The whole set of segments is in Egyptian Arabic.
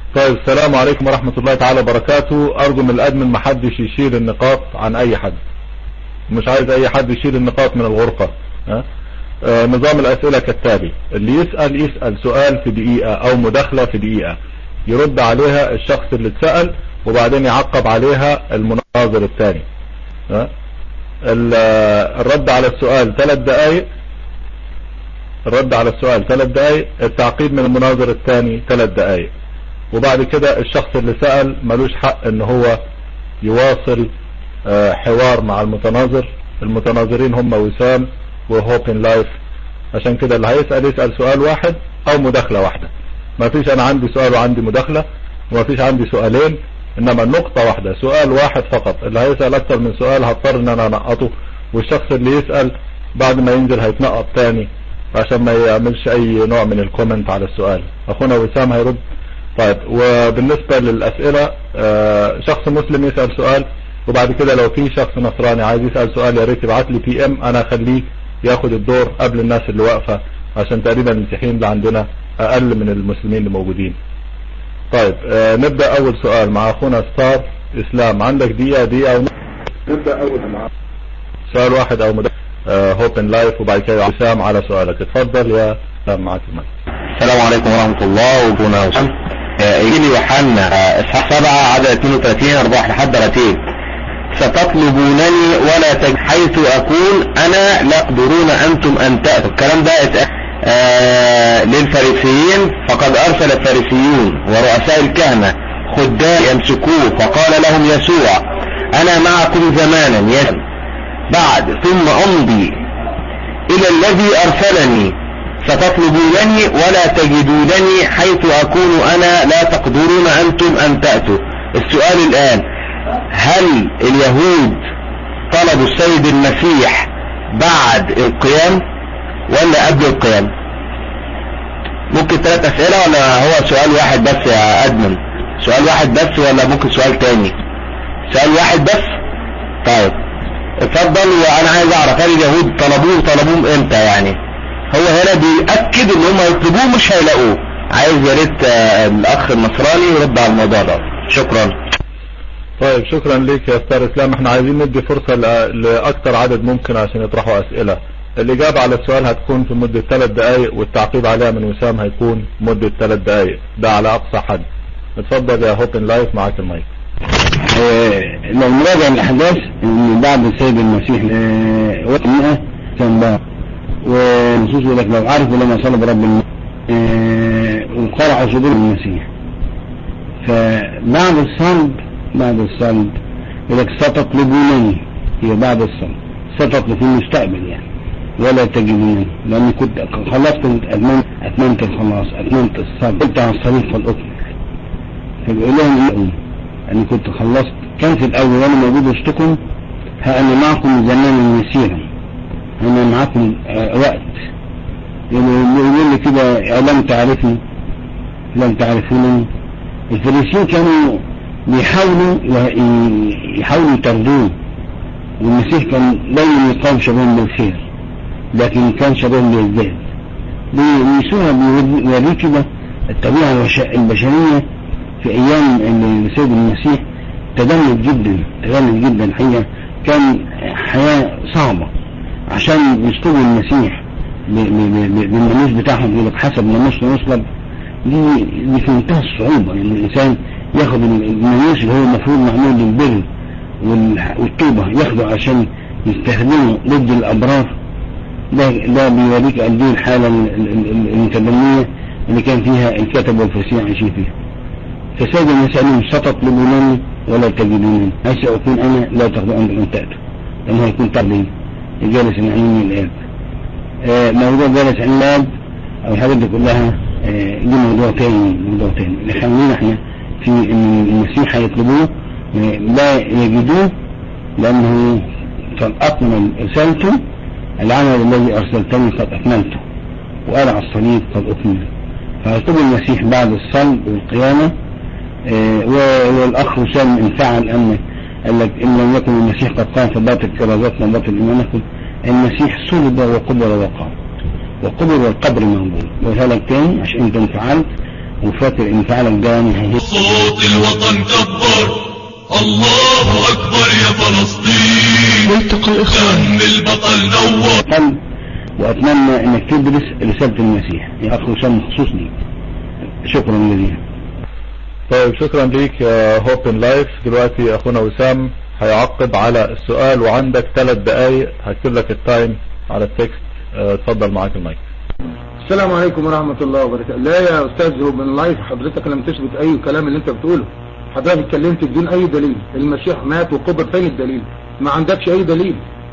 طيب السلام عليكم ورحمة الله تعالى وبركاته ارجو من الادمن محدش يشيل النقاط عن اي حد مش عايز اي حد يشيل النقاط من الغرفة ها؟ آه نظام الاسئلة كالتالي اللي يسأل يسأل سؤال في دقيقة او مداخلة في دقيقة يرد عليها الشخص اللي اتسأل وبعدين يعقب عليها المناظر الثاني ها؟ الرد على السؤال ثلاث دقائق الرد على السؤال ثلاث دقائق التعقيب من المناظر الثاني ثلاث دقائق وبعد كده الشخص اللي سأل ملوش حق ان هو يواصل حوار مع المتناظر المتناظرين هم وسام وهوبن لايف عشان كده اللي هيسأل يسأل سؤال واحد او مداخلة واحدة ما فيش انا عندي سؤال وعندي مداخلة وما فيش عندي سؤالين انما النقطة واحدة سؤال واحد فقط اللي هيسأل اكتر من سؤال هضطر ان انا انقطه والشخص اللي يسأل بعد ما ينزل هيتنقط تاني عشان ما يعملش اي نوع من الكومنت على السؤال اخونا وسام هيرد طيب وبالنسبة للاسئلة شخص مسلم يسأل سؤال وبعد كده لو في شخص نصراني عايز يسأل سؤال يا ريت يبعت لي بي ام انا اخليه ياخد الدور قبل الناس اللي واقفة عشان تقريبا المسيحيين اللي عندنا اقل من المسلمين اللي موجودين طيب آه نبدأ اول سؤال مع اخونا ستار اسلام عندك دقيقة دقيقة ونص نبدأ اول مع سؤال واحد او مدى آه هوبن لايف وبعد كده اسلام على سؤالك اتفضل يا اسلام معاك المايك السلام عليكم ورحمة الله وبركاته انجيل يوحنا اصحاح 7 عدد 32 4 لحد 30 ستطلبونني ولا تجد حيث اكون انا لا تقدرون انتم ان تأتوا الكلام ده آه للفارسيين فقد ارسل الفارسيون ورؤساء الكهنة خدام يمسكوه فقال لهم يسوع انا معكم زمانا يسوع بعد ثم امضي الى الذي ارسلني ستطلبونني ولا تجدونني حيث اكون انا لا تقدرون انتم ان تأتوا السؤال الان هل اليهود طلبوا السيد المسيح بعد القيام ولا قبل القيام ممكن ثلاث اسئلة ولا هو سؤال واحد بس يا ادمن سؤال واحد بس ولا ممكن سؤال تاني سؤال واحد بس طيب اتفضل وانا عايز اعرف هل اليهود طلبوه طلبوه امتى يعني هو هنا بيأكد ان هم يطلبوه مش هيلاقوه عايز يا ريت الاخ النصراني يرد على الموضوع ده شكرا طيب شكرا ليك يا ستار اسلام احنا عايزين ندي فرصة لاكتر عدد ممكن عشان يطرحوا اسئلة الاجابة على السؤال هتكون في مدة ثلاث دقائق والتعقيب عليها من وسام هيكون مدة ثلاث دقائق ده على اقصى حد اتفضل يا هوبن لايف معاك المايك اه لو نراجع الاحداث ان بعد السيد المسيح اه وقت 100 كان بقى ونصوص يقول لك لو عرفوا لما صلب رب الماء اه وقرعوا صدور المسيح فبعد الصلب بعد الصلب يقول لك ستطلبونني هي بعد الصلب ستطلب في المستقبل يعني ولا تجدونني لاني كنت خلصت اتممت اتممت الخلاص اتممت الصلب قلت على الصليب قد اكمل فبيقول لهم ايه اني كنت خلصت كان في الاول وانا موجود وسطكم ها انا معكم زمانا يسيرا انا معكم آه وقت يقول لي كده لم تعرفني لم تعرفونني الفريسيين كانوا بيحاولوا يحاولوا يطردوه والمسيح كان دايما يقام شباب بالخير لكن كان شباب بالذات بيسوها بيوريه كده الطبيعة البشرية في ايام السيد المسيح تدمج جدا تدمج جدا حقيقة كان حياة صعبة عشان يسلبوا المسيح بالناموس بتاعهم يقول لك حسب ناموس نصلب دي دي في منتهى الصعوبة ان يعني الانسان ياخد الناموس اللي هو المفروض معمول للبر والتوبة ياخده عشان يستخدمه ضد الابرار ده ده بيوريك قد ايه الحالة المتدنية اللي كان فيها الكتب والفرسيين عايشين فيها فسيد المسألين ستطلبونني ولا تجدونني هسه أكون أنا لا تقدرون أن تأتوا لأنه هيكون طبعي جالس عن يمين الآب آه موضوع جالس عن الآب أو الحاجات دي كلها آه دي موضوع تاني موضوع تاني اللي خلينا احنا في ان المسيح هيطلبوه آه لا يجدوه لأنه قد أكمل رسالته العمل الذي أرسلتني قد أكملته وقال على الصليب قد أكمل فيطلب المسيح بعد الصلب والقيامة والأخ وسام انفعل أن قال لك إن لم يكن المسيح قد قام فباتت كرازاتنا باطل إيمانكم المسيح صلب وقبر وقام وقبر والقبر موجود وقولها لك تاني عشان أنت انفعلت وفاكر ان فعلا جاني هيهز صوت الوطن كبر الله أكبر يا فلسطين ملتقى الإخوان دم البطل نور قلب واتمنى انك تدرس رسالة المسيح يا اخ وسام مخصوص ليك شكرا جزيلا طيب شكرا ليك يا هوبن لايف دلوقتي اخونا وسام هيعقب على السؤال وعندك ثلاث دقايق هكتب لك التايم على التكست اه، اتفضل معاك المايك السلام عليكم ورحمة الله وبركاته لا يا استاذ هوبن لايف حضرتك لم تثبت اي كلام اللي انت بتقوله حضرتك اتكلمت بدون اي دليل المسيح مات وقبر فين الدليل ما عندكش اي دليل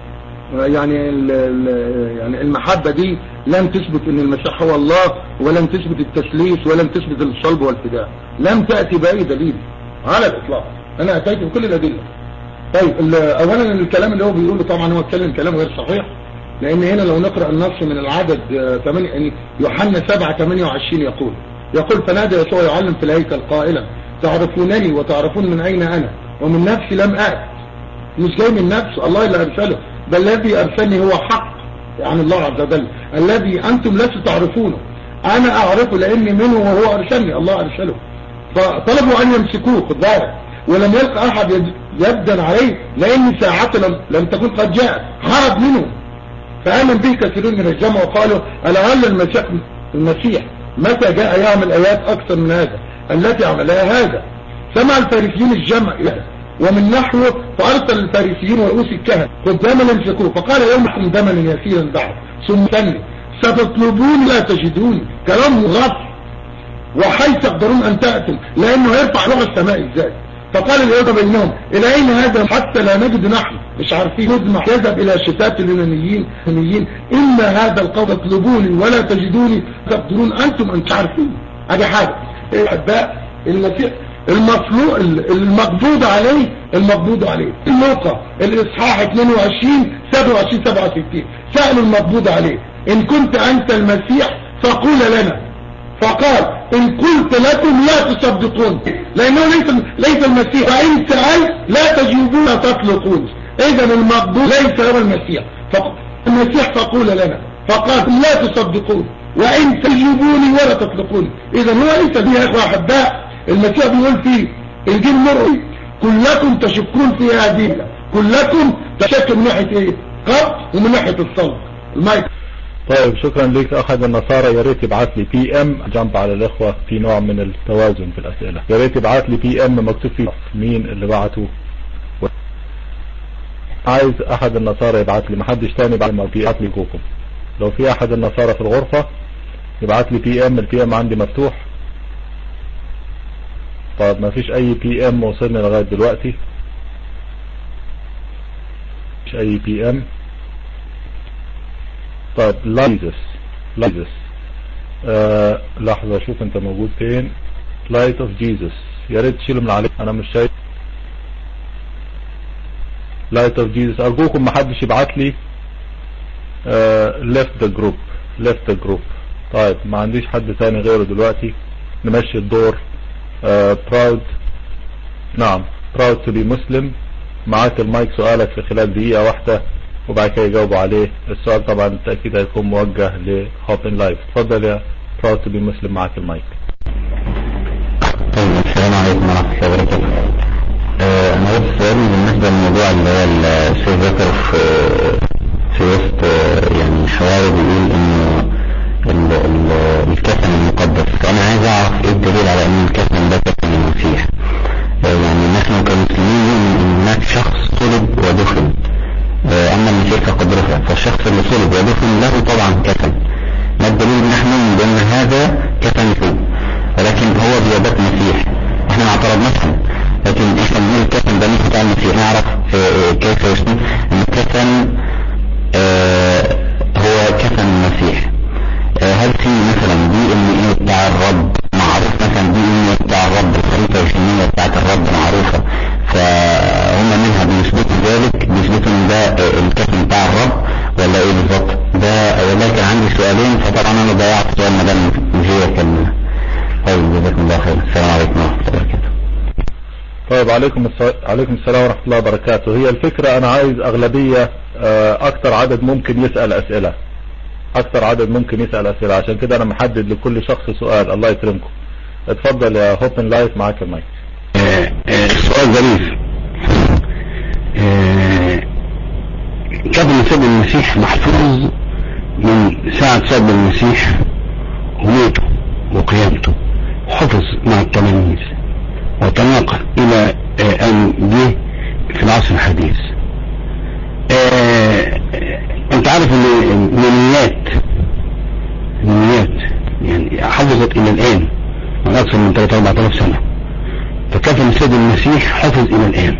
يعني ال ال يعني المحبة دي لم تثبت ان المسيح هو الله ولم تثبت التثليث ولم تثبت الصلب والفداء لم تأتي بأي دليل على الاطلاق انا اتيت بكل الادلة طيب ال- اولا الكلام اللي هو بيقوله طبعا هو اتكلم كلام غير صحيح لان هنا لو نقرأ النص من العدد آه، 8 يعني يوحنا 7 28 يقول يقول فنادى يسوع يعلم في الهيكل قائلا تعرفونني وتعرفون من اين انا ومن نفسي لم ات مش جاي من نفسه الله اللي ارسله بل الذي ارسلني هو حق يعني الله عز وجل الذي انتم لستم تعرفونه انا اعرفه لاني منه وهو ارسلني الله ارسله فطلبوا ان يمسكوه خد بالك ولم يلقى احد يد- يبدا عليه لان ساعته لم, لم تكن قد جاءت هرب منه فآمن به كثيرون من الجمع وقالوا ألعل المسيح المسيح متى جاء يعمل آيات أكثر من هذا التي عملها هذا سمع الفارسيين الجمع ومن نحوه فأرسل الفارسيين ورؤوس الكهنة قداما يمسكوه فقال يومكم دما يسيرا بعد ثم ثاني ستطلبون لا تجدون كلام غلط وحيث تقدرون ان تأتوا لانه هيرفع لغة السماء ازاي فقال اليهود بينهم الى اين هذا حتى لا نجد نحن مش عارفين نجمع يذهب الى شتات اليونانيين اليونانيين ان هذا القول تطلبوني ولا تجدوني تقدرون انتم ان تعرفون ادي حاجة احباء المسيح المطلوب المقبوض عليه المقبوض عليه اللوقا الاصحاح 22 27 67 سألوا المقبوض عليه ان كنت انت المسيح فقول لنا فقال ان قلت لكم لا تصدقون لانه ليس ليس المسيح فان سألت لا تجيبون تطلقون اذا المقبول ليس هو المسيح فق- المسيح فقول لنا فقال لا تصدقون وان تجيبوني ولا تطلقون اذا هو ليس به يا اخوة احباء المسيح بيقول فيه الجيل مرئي كلكم تشكون في هذه كلكم تشكوا من ناحية ايه قط ومن ناحية الصلب المايك طيب شكرا ليك احد النصارى يا ريت يبعت لي بي ام جنب على الاخوة في نوع من التوازن في الاسئلة يا ريت يبعت لي بي ام مكتوب فيه مين اللي بعته و... عايز احد النصارى يبعت لي محدش تاني بعد ما يبعت لي جوكم لو في احد النصارى في الغرفة يبعت لي بي ام البي ام عندي مفتوح طيب ما فيش اي بي ام وصلني لغاية دلوقتي مفيش اي بي ام طيب لايزس لايزس آه لحظة شوف انت موجود فين لايت اوف جيسس يا ريت تشيله من عليك انا مش شايف لايت اوف جيسس ارجوكم ما حدش يبعت لي ليفت ذا جروب ليفت ذا جروب طيب ما عنديش حد تاني غيره دلوقتي نمشي الدور براود نعم براود تو بي مسلم معاك المايك سؤالك في خلال دقيقة واحدة وبعد كده يجاوبوا عليه السؤال طبعا بالتأكيد هيكون موجه لهوبن لايف اتفضل يا براود تو بي مسلم معاك المايك طيب السلام عليكم ورحمة الله وبركاته آه، أنا بس سؤالي بالنسبة للموضوع اللي هو الشيخ ذكر في في وسط آه، يعني حواره بيقول إنه ال- ال- الكفن المقدس فأنا عايز أعرف إيه الدليل على إن الكفن ده كفن المسيح آه، يعني نحن كمسلمين نؤمن إن هناك شخص صلب ودفن آه، أما المسيح فقد رفع فالشخص اللي صلب ودفن له طبعا كفن ما الدليل إن نحن نؤمن بأن هذا كفن فوق ولكن هو بيابات مسيح احنا ما اعترضناش عنه. لكن احنا بنقول الكفن ده مش بتاع المسيح نعرف آه، آه، كيف يسمى ان الكفن آه، هو كفن المسيح آه، هل في مثلا دي ان ايه بتاع الرب معروف مثلا دي ان بتاع الرب الخريطة الفنية بتاعت الرب معروفة فهم منها بيثبتوا ذلك بيثبتوا ان ده آه، الكفن بتاع الرب ولا ايه بالظبط ده والله كان عندي سؤالين فطبعا انا ضيعت سؤال مدام مجيه كلمة طيب جزاكم الله خير السلام عليكم ورحمة الله وبركاته طيب عليكم الس... عليكم السلام ورحمة الله وبركاته هي الفكرة انا عايز اغلبية آه، اكتر عدد ممكن يسأل اسئلة اكتر عدد ممكن يسأل اسئلة عشان كده انا محدد لكل شخص سؤال الله يكرمكم اتفضل يا هوبن لايف معاك المايك آه، آه، سؤال ظريف آه، كفن سيد المسيح محفوظ من ساعة سب المسيح وموته وقيامته حفظ مع التلاميذ وتناقل إلى آه، أن جه في العصر الحديث آه، أنت عارف أن المنيات المنيات يعني حفظت إلى الآن من أكثر من 3 4000 سنة فكفن السيد المسيح حفظ الى الان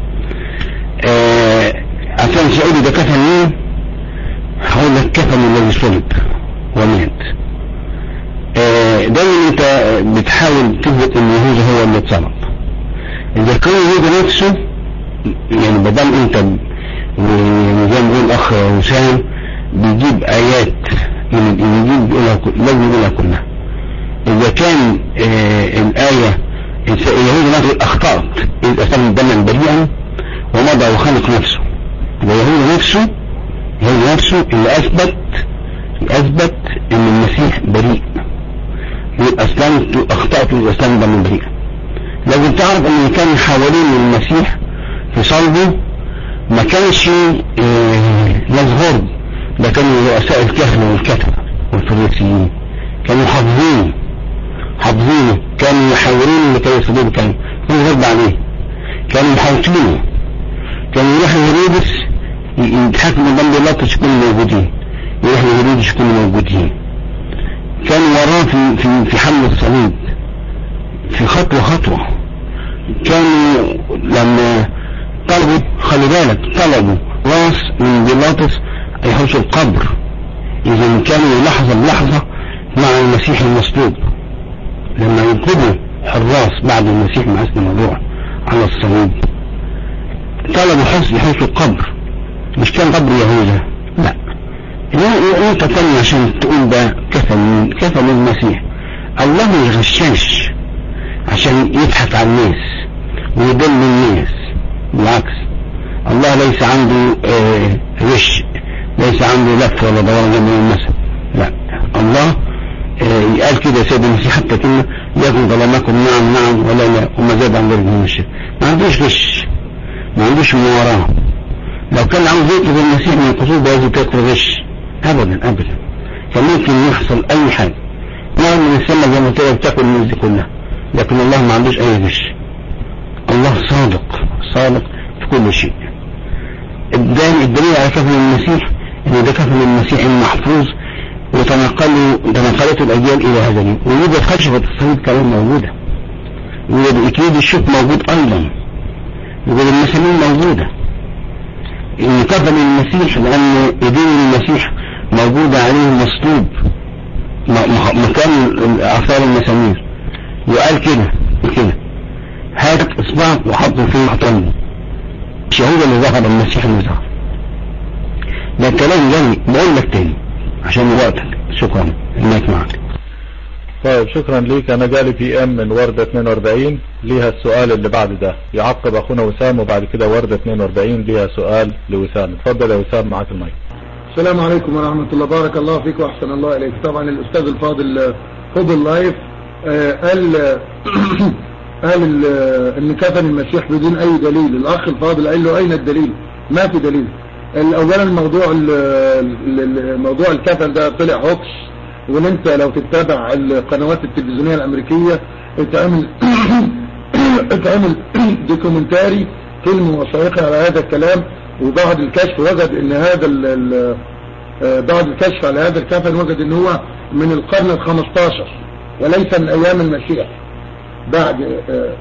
آه عشان سعودي ده كفن مين هقول لك كفن الذي صلب ومات آه دايما انت بتحاول تثبت ان يهوذا هو اللي اتصلب اذا كان يهوذا نفسه يعني بدل انت وزي ما بيقول الاخ وسام بيجيب ايات من الانجيل بيقولها كل- لازم يقولها كلها اذا كان آه الايه اليهود نفسه اخطأت إذ أسلم دما بريئا ومضى وخلق نفسه يبقى يهود نفسه يهود نفسه اللي أثبت أثبت إن المسيح بريء يبقى أسلمت أخطأت إذ أسلم دما بريئا لازم تعرف إن اللي كان حوالين المسيح في صلبه ما كانش آه، ناس غرب ده كانوا رؤساء الكهنة والكتبة والفريسيين كانوا حافظين حافظينه كانوا يحاورون اللي كانوا يصدقوا كانوا كانوا غرب عليه كانوا محاوطينه كانوا يروحوا هيرودس ي- يتحاكموا قدام بيلاطس يكونوا موجودين يروحوا هيرودس يكونوا موجودين كانوا وراه في في في حمل الصليب في خطوة خطوة كانوا لما طلبوا خلي بالك طلبوا راس من بيلاطس يحوشوا القبر إذا كانوا لحظة بلحظة مع المسيح المصلوب لما ينقذوا حراس بعد المسيح ما أسلم موضوع على الصليب طلبوا حس يحوشوا القبر مش كان قبر يهوذا لا لا- انت تاني عشان تقول ده كفن كفن المسيح الله ما يغشاش عشان يضحك على الناس ويضل الناس بالعكس الله ليس عنده آه، غش ليس عنده لف ولا دوران زي ما يقول المثل لا الله آه، قال كده سيد المسيح حتى كلمة لكن ظلمكم نعم نعم ولا لا وما زاد عن ذلك من الشيء ما عندوش غش ما عندوش مواراه لو كان عاوز يطلب المسيح من القصور بهذه طريقة الغش ابدا ابدا كان ممكن يحصل اي حاجة نعم من السماء زي ما قلت لك بتاكل الناس دي كلها لكن الله ما عندوش اي غش الله صادق صادق في كل شيء الدليل الدليل على كفن المسيح ان ده كفن المسيح المحفوظ وتنقلوا تنقلته الاجيال الى هذا اليوم ويوجد خشبة الصليب كمان موجودة يوجد اكيد الشوك موجود ايضا يوجد المسامير موجودة ان كفن المسيح لان ايدين المسيح موجودة عليه مصلوب م- م- مكان اثار المسامير وقال كده كده هات اصبعك وحطه فيه حطنه مش هو اللي ظهر المسيح اللي ظهر ده كلام جميل بقول لك تاني عشان وقتك شكرا المايك معك طيب شكرا ليك انا جالي بي ام من وردة 42 ليها السؤال اللي بعد ده يعقب اخونا وسام وبعد كده وردة 42 ليها سؤال لوسام اتفضل يا وسام معاك المايك السلام عليكم ورحمة الله بارك الله فيك وأحسن الله إليك طبعا الأستاذ الفاضل آه، فضل لايف آه، قال آه، قال آه، إن كفن المسيح بدون أي دليل الأخ الفاضل قال له أين الدليل ما في دليل ال- أولا الموضوع ال- ال- ال- موضوع الكفن ده طلع هوكس وان انت لو تتابع القنوات التلفزيونية الامريكية اتعمل اتعمل دوكيومنتاري فيلم وثائقي على هذا الكلام وبعد الكشف وجد ان هذا ال ال آه، بعد الكشف على هذا الكفن وجد ان هو من القرن الخمستاشر وليس من ايام المسيح بعد آه،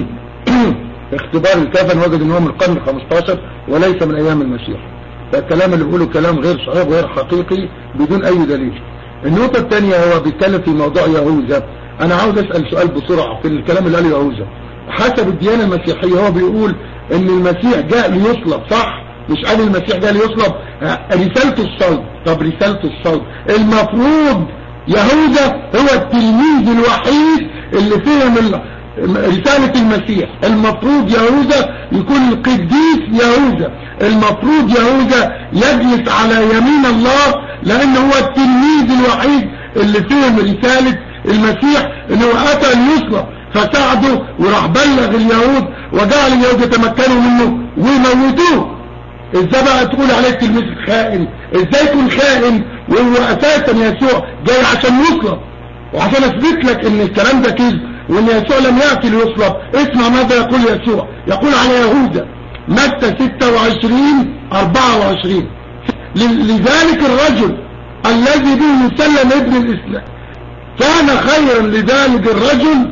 اختبار الكفن وجد ان هو من القرن الخمستاشر وليس من ايام المسيح فالكلام اللي بيقوله كلام غير صحيح وغير حقيقي بدون اي دليل النقطة الثانية هو بيتكلم في موضوع يهوذا انا عاوز اسأل سؤال بسرعة في الكلام اللي قاله يهوذا حسب الديانة المسيحية هو بيقول ان المسيح جاء ليصلب صح مش قال المسيح جاء ليصلب ها، رسالته الصلب طب رسالته الصلب المفروض يهوذا هو التلميذ الوحيد اللي فهم ال- رسالة المسيح المفروض يهوذا يكون القديس يهوذا المفروض يهوذا يجلس على يمين الله لان هو التلميذ الوحيد اللي فهم رسالة المسيح انه اتى ليصلب فساعده وراح بلغ اليهود وجعل اليهود يتمكنوا منه ويموتوه ازاي بقى تقول عليه تلميذ خائن ازاي يكون خائن وهو اساسا يسوع جاي عشان يصلب وعشان اثبت لك ان الكلام ده كذب وان يسوع لم يأتي ليصلب اسمع ماذا يقول يسوع يقول على يهوذا متى 26 24 ل- لذلك الرجل الذي به يسلم ابن الاسلام كان خيرا لذلك الرجل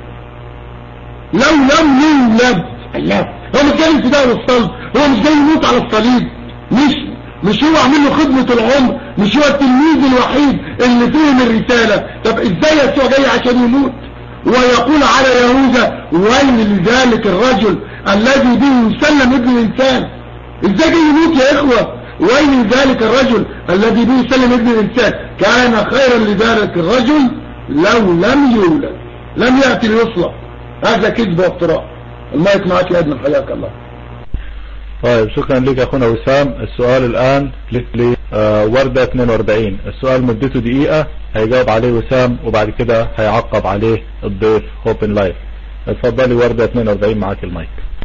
لو لم يولد الله هو مش جاي في دار الصلب هو مش جاي يموت على الصليب مش مش هو عامل له خدمة العمر مش هو التلميذ الوحيد اللي فهم الرسالة طب ازاي يسوع جاي عشان يموت ويقول على يهوذا ويل لذلك الرجل الذي به يسلم ابن الانسان ازاي جاي يموت يا اخوة ويل لذلك الرجل الذي به يسلم ابن الانسان كان خيرا لذلك الرجل لو لم يولد لم يأتي ليصلب هذا كذب وافتراء المايك معك يا ادم حياك الله طيب شكرا لك يا اخونا وسام السؤال الان لوردة 42 السؤال مدته دقيقة هيجاوب عليه وسام وبعد كده هيعقب عليه الضيف هوبن لايف اتفضلي وردة 42 معاك المايك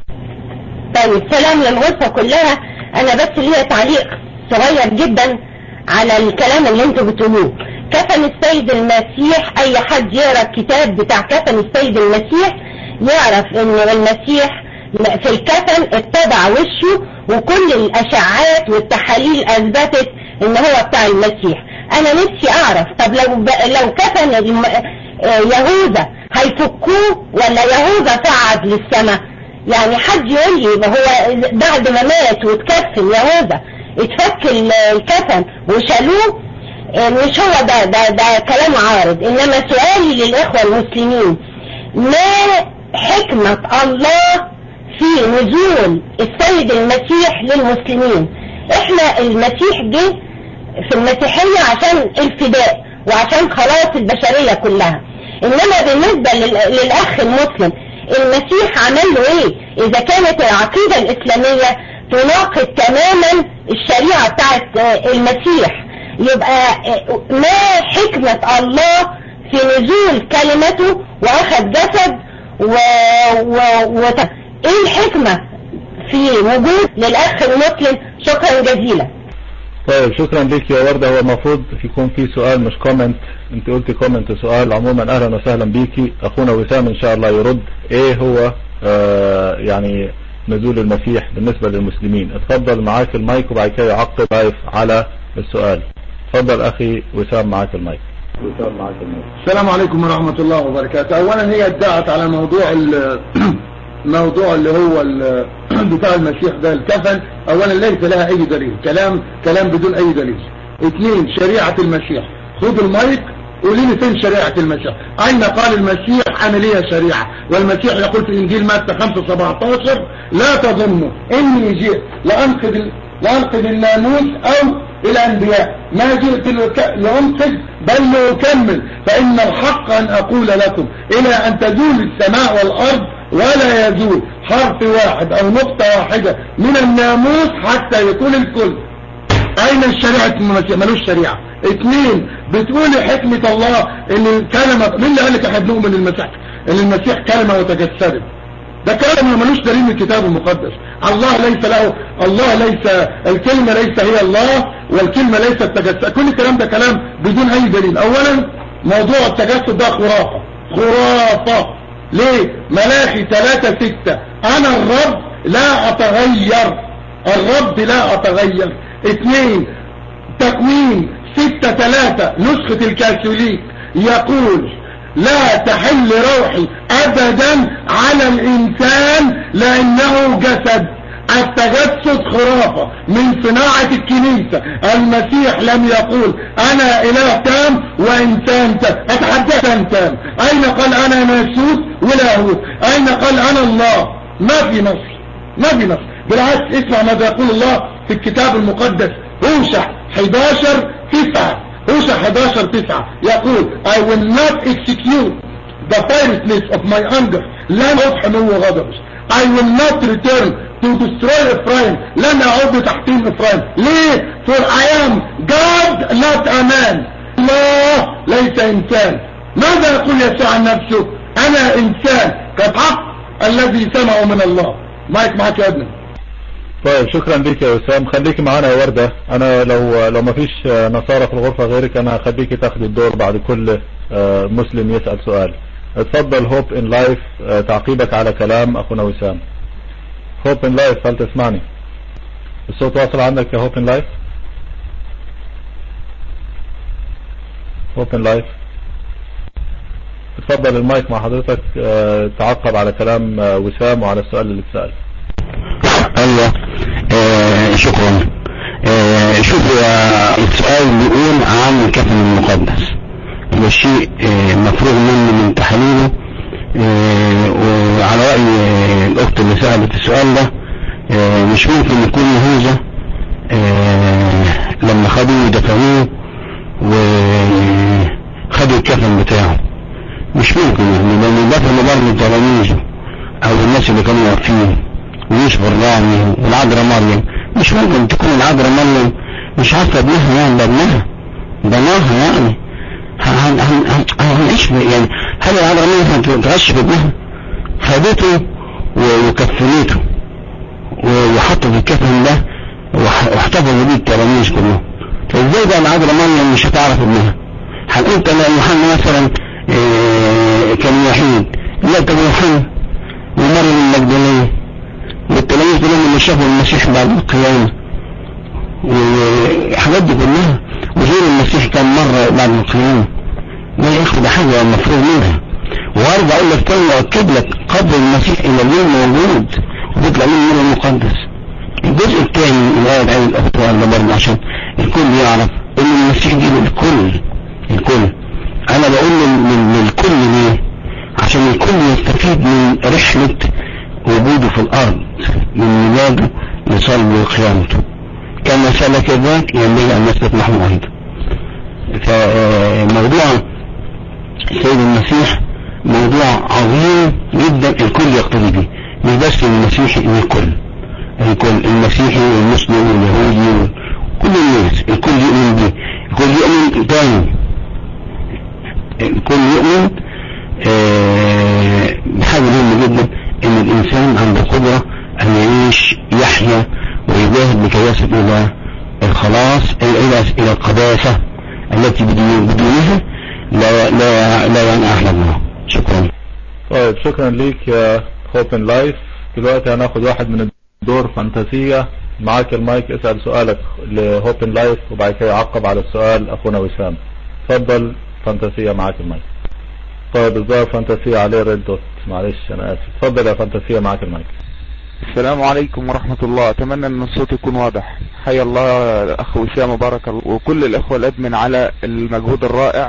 طيب سلام للغرفة كلها انا بس ليا تعليق صغير جدا على الكلام اللي انتوا بتقولوه كفن السيد المسيح اي حد يقرا الكتاب بتاع كفن السيد المسيح يعرف ان المسيح في الكفن اتبع وشه وكل الاشعاعات والتحاليل اثبتت ان هو بتاع المسيح انا نفسي اعرف طب لو ب... لو كفن الم... آه، يهوذا هيفكوه ولا يهوذا صعد للسماء يعني حد يقول لي ما هو بعد ما مات واتكفن يهوذا اتفك ال- الكفن وشالوه آه، مش هو ده ده ده كلام عارض انما سؤالي للاخوه المسلمين ما حكمة الله في نزول السيد المسيح للمسلمين احنا المسيح جه في المسيحية عشان الفداء وعشان خلاص البشرية كلها انما بالنسبة لل- للاخ المسلم المسيح عمل له ايه اذا كانت العقيدة الاسلامية تناقض تماما الشريعة بتاعت آه، المسيح يبقى آه، ما حكمة الله في نزول كلمته واخذ جسد و... و... و... ايه الحكمة في وجود للاخ المسلم شكرا جزيلا طيب شكرا لك يا وردة هو المفروض يكون في سؤال مش كومنت انت قلتي كومنت وسؤال عموما اهلا وسهلا بيكي اخونا وسام ان شاء الله يرد ايه هو آه يعني نزول المسيح بالنسبة للمسلمين اتفضل معاك المايك وبعد كده يعقب لايف على السؤال اتفضل اخي وسام معاك المايك وسام معاك المايك السلام عليكم ورحمة الله وبركاته اولا هي ادعت على موضوع ال- موضوع اللي هو ال- بتاع المسيح ده الكفن اولا ليس لها اي دليل كلام كلام بدون اي دليل اثنين شريعة المسيح خذ المايك قولي لي فين شريعة المسيح اين قال المسيح انا لي شريعة والمسيح يقول في انجيل متى 5 17 لا تظنوا اني جئت لانقذ لانقذ الناموس او الانبياء ما جئت لك- لانقذ بل لاكمل فان الحق ان اقول لكم الى ان تزول السماء والارض ولا يزول حرف واحد او نقطة واحدة من الناموس حتى يكون الكل اين الشريعة المسيح ملوش شريعة اثنين بتقولي حكمة الله ان الكلمة مين اللي قال لك احنا بنؤمن المسيح ان المسيح كلمة وتجسدت ده كلام ملوش دليل من الكتاب المقدس الله ليس له الله ليس الكلمة ليس هي الله والكلمة ليست تجسد كل الكلام ده كلام بدون اي دليل اولا موضوع التجسد ده خرافة خرافة ليه ملاخي ثلاثة ستة انا الرب لا اتغير الرب لا اتغير اثنين تكوين ستة ثلاثة نسخة الكاثوليك يقول لا تحل روحي ابدا على الانسان لانه جسد التجسد خرافة من صناعة الكنيسة المسيح لم يقول انا اله تام وانسان تام اتحدى انسان تام اين قال انا ناسوت ولاهوت اين قال انا الله ما في نص ما في نص بالعكس اسمع ماذا يقول الله في الكتاب المقدس هوشع 11 9 هوشع 11 9 يقول I will not execute the fierceness of my anger لن أطحن غضبه I will not return to destroy Ephraim لن أعود تحطيم إفرايم ليه for I am God not a man الله ليس إنسان ماذا يقول يسوع عن نفسه انا انسان كالحق الذي سمعه من الله مايك معاك يا ابني طيب شكرا لك يا وسام خليكي معانا يا وردة انا لو لو ما فيش نصارى في الغرفة غيرك انا هخليكي تاخد الدور بعد كل آه، مسلم يسأل سؤال اتفضل هوب ان لايف تعقيبك على كلام اخونا وسام هوب ان لايف هل تسمعني الصوت واصل عندك يا هوب ان لايف هوب ان لايف اتفضل المايك مع حضرتك آه، تعقب على كلام آه، وسام وعلى السؤال اللي اتسأل ايوه آه شكرا آه شوف آه السؤال بيقول عن الكفن المقدس ده شيء آه مفروغ منه من تحليله آه وعلى رأي آه الأخت اللي سألت السؤال ده آه مش ممكن يكون هذا آه لما خدوا دفنوه وخدوا الكفن بتاعه مش ممكن يعني لأن دفنوا برضه تلاميذه أو الناس اللي كانوا واقفين ويوسف الرامي والعذراء مريم مش ممكن تكون العذراء مريم مش عارفه ابنها يعني ده ابنها بناها يعني هن- هن- هن- هنعيش ب- يعني هل العذراء مريم هتغش في ابنها خدته و- وكفنته و- وحطوا في الكفن ده وح- واحتفظوا بيه التلاميذ كلهم فازاي بقى العذراء مريم مش هتعرف ابنها هل انت لا يوحنا مثلا آه، كان وحيد لا طب يوحنا ومريم المجدليه والتلاميذ كلهم اللي شافوا المسيح بعد القيامة والحاجات دي كلها وزور المسيح كان مرة بعد القيامة ده يا اخي ده حاجة مفروض منها وارجع اقول لك تاني واكد لك قبر المسيح الى اليوم موجود وبيطلع منه النور المقدس الجزء الثاني من الآية الآية الأخرى ده برضه عشان الكل يعرف إن المسيح دي للكل الكل أنا بقول لل- لل- للكل ليه؟ عشان الكل يستفيد من رحلة وجوده في الأرض من ميلاده لصلبه وقيامته كما سلك ذاك ينبغي أن يسلك نحن أيضا فموضوع السيد المسيح موضوع عظيم جدا الكل يقتدي به مش بس المسيحي الكل الكل المسيحي والمسلم واليهودي كل الناس الكل يؤمن به الكل يؤمن تاني الكل يؤمن آه، بحاجة مهمة جدا ان الانسان عنده قدرة ان يعيش يحيا ويجاهد لكي يصل الى الخلاص الى الى القداسة التي بدون- بدونها لا لا لا ينال الله شكرا طيب شكرا ليك يا هوبن لايف دلوقتي هناخد واحد من الدور فانتازية معاك المايك اسأل سؤالك لهوبن لايف وبعد كده يعقب على السؤال اخونا وسام اتفضل فانتازية معاك المايك طيب الظاهر فانتازية عليه ريد دوت معلش انا اسف اتفضل يا فانتازية معاك المايك السلام عليكم ورحمة الله أتمنى أن الصوت يكون واضح حيا الله أخ وسام بارك الله وكل الأخوة الأدمن على المجهود الرائع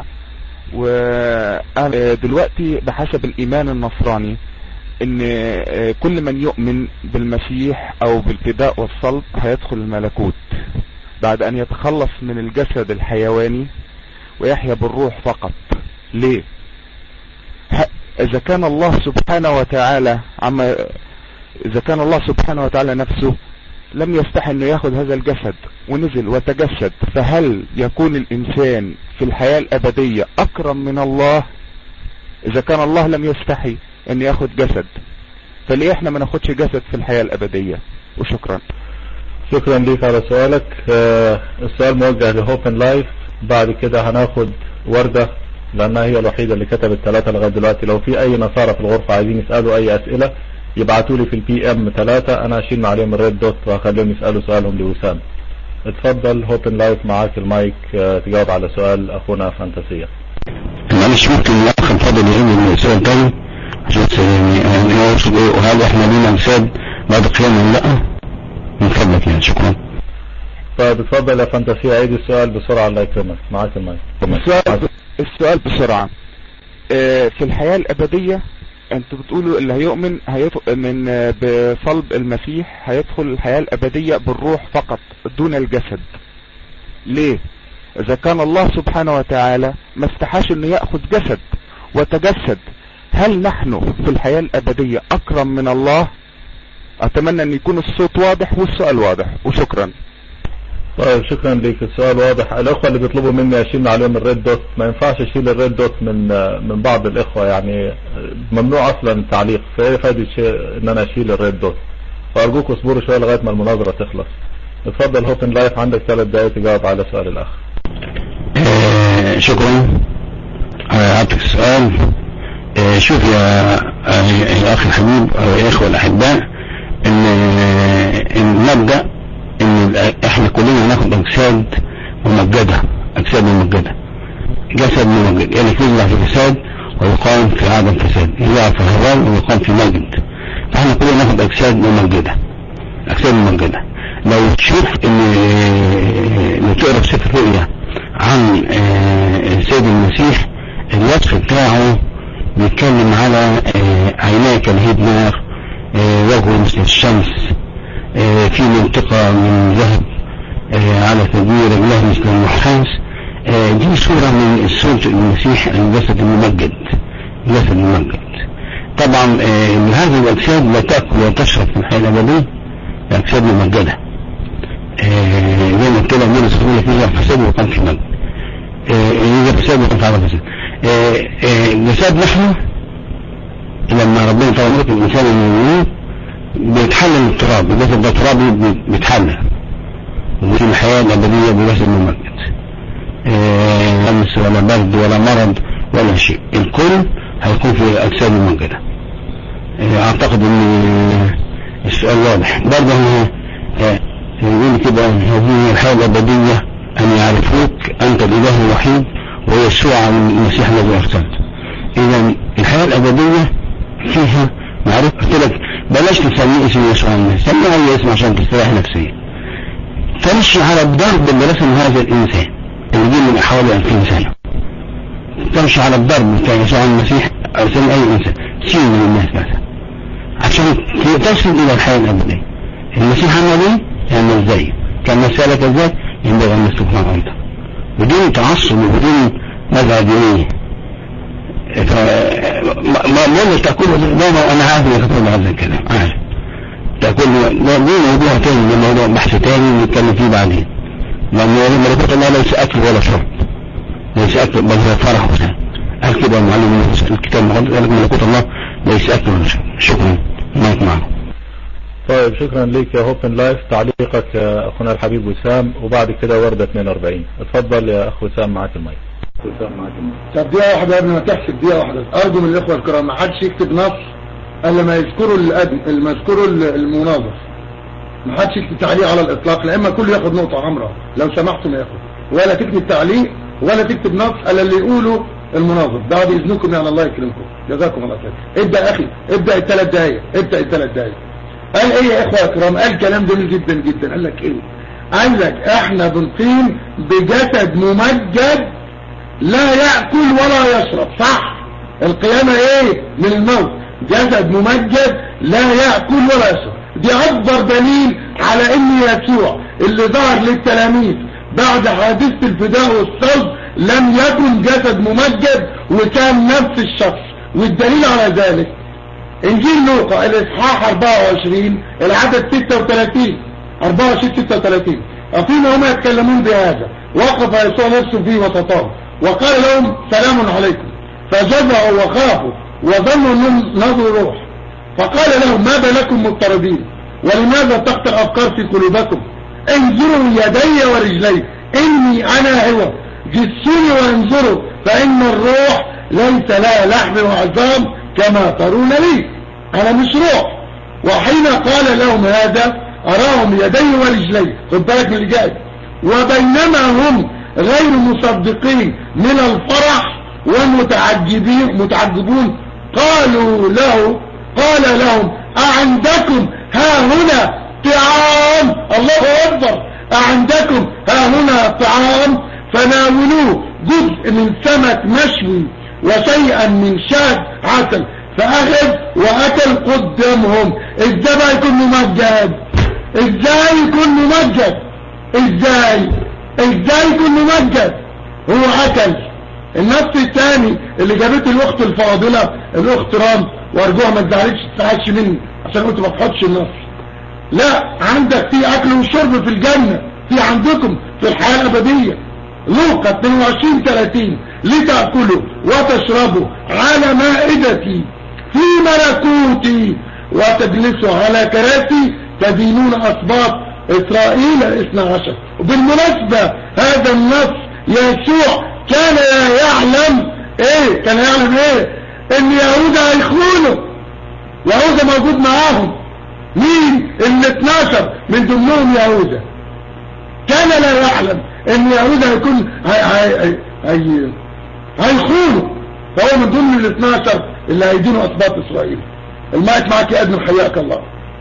ودلوقتي بحسب الإيمان النصراني ان كل من يؤمن بالمسيح او بالفداء والصلب هيدخل الملكوت بعد ان يتخلص من الجسد الحيواني ويحيا بالروح فقط ليه ه- اذا كان الله سبحانه وتعالى عما اذا كان الله سبحانه وتعالى نفسه لم يستحي انه ياخذ هذا الجسد ونزل وتجسد فهل يكون الانسان في الحياة الابدية اكرم من الله اذا كان الله لم يستحي ان ياخذ جسد فليه احنا ما ناخدش جسد في الحياة الابدية وشكرا شكرا ليك على سؤالك آه، السؤال موجه لهوبن لايف بعد كده هناخد وردة لانها هي الوحيدة اللي كتبت ثلاثة لغاية دلوقتي لو في اي نصارى في الغرفة عايزين يسألوا اي اسئلة يبعتوا لي في البي ام ثلاثة انا هشيل من عليهم الريد دوت وهخليهم يسألوا سؤالهم لوسام اتفضل هوبن لايف معاك المايك آه، تجاوب على سؤال اخونا فانتاسية معلش ممكن الاخ الفاضل يعيد السؤال تاني عشان بس يعني انا اقصد ايه وهل احنا لينا انساب بعد القيامة ولا لا من فضلك يعني شكرا طيب اتفضل يا فانتاسية عيد السؤال بسرعة الله يكرمك معاك المايك السؤال, السؤال بسرعة آه، في الحياة الابدية انتوا بتقولوا اللي هيؤمن هيدخل من آه، بصلب المسيح هيدخل الحياة الابدية بالروح فقط دون الجسد ليه اذا كان الله سبحانه وتعالى ما استحاش انه يأخذ جسد وتجسد هل نحن في الحياة الابدية اكرم من الله اتمنى ان يكون الصوت واضح والسؤال واضح وشكرا طيب شكرا لك السؤال واضح الاخوة اللي بيطلبوا مني اشيل من عليهم الريد دوت ما ينفعش اشيل الريد دوت من من بعض الاخوة يعني ممنوع اصلا التعليق فايه فايدة شيء ان انا اشيل الريد دوت فارجوك اصبروا شوية لغاية ما المناظرة تخلص اتفضل هوبن لايف عندك ثلاث دقائق تجاوب على سؤال الاخ آه، شكرا آه، اعطيك السؤال آه، شوف يا آه، يا اخي الحبيب او يا اخوة الاحباء ان ان نبدا ان ال- احنا كلنا ناخد اجساد ممجدة اجساد ممجدة جسد ممجد يعني يزرع في فساد ويقام في عدم فساد يزرع في هران ويقام في مجد فاحنا كلنا ناخد اجساد ممجدة اجساد ممجدة لو تشوف ان لو تقرا في سفر الرؤيا عن آه، السيد المسيح الوصف بتاعه بيتكلم على آه، عيناه كلهيب نار آه، وجهه مثل الشمس آه، في منطقة من ذهب آه، على ثدي رجله مثل النحاس آه، دي صورة من صورة المسيح الجسد الممجد الجسد الممجد طبعا آه، هذه الأجساد لا تأكل ولا تشرب في الحياة الأبدية أجساد ممجدة آه، زي ما قلت لك من سبيل في إذا فساد وقام في مجد آه، إذا فساد وقام في عدم فساد آه، آه، جسد نحن لما ربنا طبعا يقول الإنسان المؤمنين بيتحلل من التراب الجسد ده ترابي بي- بيتحلل وفي الحياة الأبدية بجسد ممجد آه، أمس ولا برد ولا مرض ولا شيء الكل هيكون في أجساد ممجدة آه، أعتقد أن السؤال واضح برضه هو، آه، يقول كده هذه الحياة الأبدية أن يعرفوك أنت الإله الوحيد ويسوع المسيح الذي أرسلته إذا الحياة الأبدية فيها معرفة قلت لك بلاش تسميه اسم يسوع المسيح سميه أي اسم عشان تستريح نفسيا تمشي على الضرب اللي رسم هذا الإنسان اللي جه من حوالي 2000 سنة تمشي على الضرب بتاع يسوع المسيح أو سمي أي إنسان سين من الناس مثلا عشان تصل إلى الحياة الأبدية المسيح عمل إيه؟ يعمل زيه كان مسألة ازاي؟ ينبغي أن نستثمر أيضا بدون تعصب وبدون نزعة دينية ف ما ما ما تقول دائما أنا عارف إنك تقول هذا الكلام عارف تقول ده دي موضوع تاني ده موضوع بحث تاني نتكلم فيه بعدين لأن ملكوت الله ليس أكل ولا شرب ليس أكل بل هو فرح وسلام قال كده المعلم الكتاب المقدس قال لك ملكوت الله ليس أكل ولا شرب شكرا معك معكم طيب شكرا لك يا هوبن لايف تعليقك يا اخونا الحبيب وسام وبعد كده وردة 42 اتفضل يا اخ وسام معاك المايك وسام معاك المايك طب دقيقة واحدة قبل ما تحسب دقيقة واحدة أرجو من الإخوة الكرام ما حدش يكتب نص إلا ما يذكروا الأدم ما يذكروا المناظر ما حدش يكتب تعليق على الإطلاق لأما كله ياخد نقطة حمراء لو سمحتم يا إخوة ولا تكتب تعليق ولا تكتب نص إلا اللي يقولوا المناظر بعد إذنكم يعني الله يكرمكم جزاكم الله خير ابدأ يا أخي ابدأ الثلاث دقايق ابدأ الثلاث دقايق قال ايه يا اخوة الكرام قال كلام جميل جدا جدا قال لك ايه قال لك احنا بنقيم بجسد ممجد لا يأكل ولا يشرب صح القيامة ايه من الموت جسد ممجد لا يأكل ولا يشرب دي اكبر دليل على ان يسوع اللي ظهر للتلاميذ بعد حادثة الفداء والصلب لم يكن جسد ممجد وكان نفس الشخص والدليل على ذلك انجيل لوقا الاصحاح 24 العدد 36 24 36 وفيما هم يتكلمون بهذا وقف يسوع نفسه في وسطهم وقال لهم سلام عليكم فجزعوا وخافوا وظنوا انهم نظروا روح فقال لهم ماذا لكم مضطربين ولماذا تخطر افكار في قلوبكم انظروا يدي ورجلي اني انا هو جسوني وانظروا فان الروح ليس لها لحم وعظام كما ترون لي انا مش روح وحين قال لهم هذا اراهم يدي ورجلي خد بالك من اللي جاي وبينما هم غير مصدقين من الفرح ومتعجبين متعجبون قالوا له قال لهم أعندكم ها هنا طعام الله أكبر أعندكم ها هنا طعام فناولوه جزء من سمك مشوي وشيئا من شاد عسل فأخذ وأكل قدامهم ازاي بقى يكون ممجد ازاي يكون ممجد ازاي ازاي يكون ممجد هو أكل النص الثاني اللي جابته الاخت الفاضلة الاخت رام وارجوها ما تزعلش تزعلش مني عشان قلت ما تحطش النص لا عندك في اكل وشرب في الجنة في عندكم في الحياة الأبدية لوقا 22 30 لتأكلوا وتشربوا على مائدتي في ملكوتي وتجلسوا على كراسي تدينون أسباط إسرائيل الاثنى عشر وبالمناسبة هذا النص يسوع كان يعلم ايه كان يعلم ايه ان يهوذا هيخونوا يهوذا موجود معاهم مين ال 12 من ضمنهم يهوذا كان لا يعلم ان يهوذا هيكون هي هي هي هيخونوا فهو من ضمن ال 12 اللي هيدينوا اسباط اسرائيل المايك معك يا ادم حياك الله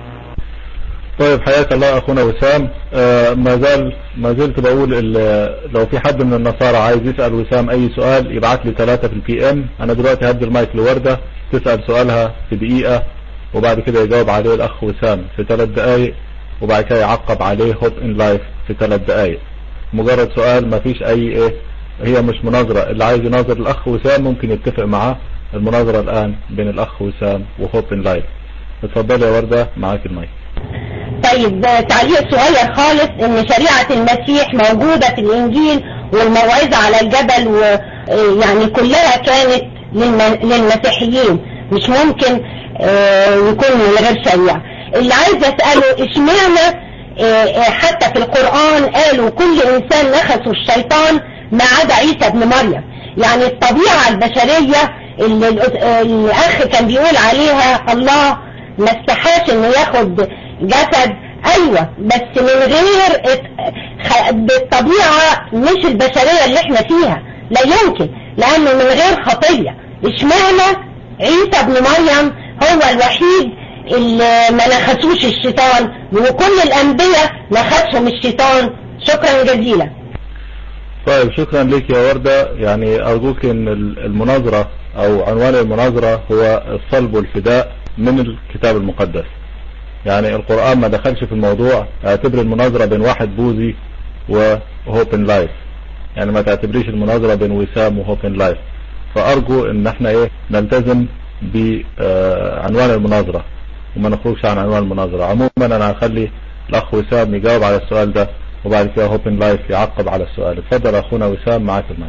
طيب حياك الله اخونا وسام آه ما زال ما زلت بقول ال- لو في حد من النصارى عايز يسأل وسام اي سؤال يبعت لي ثلاثة في البي ام انا دلوقتي هدي المايك لوردة تسأل سؤالها في دقيقة وبعد كده يجاوب عليه الاخ وسام في ثلاث دقايق وبعد كده يعقب عليه هوب ان لايف في ثلاث دقايق مجرد سؤال ما فيش اي ايه هي مش مناظرة اللي عايز يناظر الاخ وسام ممكن يتفق معاه المناظرة الان بين الاخ وسام وهوب ان لايف اتفضلي يا وردة معاك المايك طيب ده تعليق صغير خالص ان شريعة المسيح موجودة في الانجيل والموعظة على الجبل ويعني كلها كانت للم- للمسيحيين مش ممكن آه، يكون من غير شريعة اللي عايز اسأله اشمعنى آه، آه، حتى في القرآن قالوا كل انسان نخسه الشيطان ما عدا عيسى ابن مريم يعني الطبيعة البشرية اللي الأس- آه، الاخ كان بيقول عليها الله ما استحاش انه ياخد جسد ايوه بس من غير ات- خ- بالطبيعة مش البشرية اللي احنا فيها لا يمكن لانه من غير خطية اشمعنى عيسى ابن مريم هو الوحيد اللي ما نخسوش الشيطان وكل الانبياء نخسهم الشيطان شكرا جزيلا طيب شكرا لك يا وردة يعني أرجوك أن المناظرة أو عنوان المناظرة هو الصلب والفداء من الكتاب المقدس يعني القرآن ما دخلش في الموضوع اعتبر المناظرة بين واحد بوذي وهوبن لايف يعني ما تعتبريش المناظرة بين وسام وهوبن لايف فأرجو أن احنا ايه نلتزم بعنوان المناظرة وما نخرجش عن عنوان المناظرة عموما أنا هخلي الأخ وسام يجاوب على السؤال ده وبعد كده هوبن لايف يعقب على السؤال اتفضل اخونا وسام معاك المايك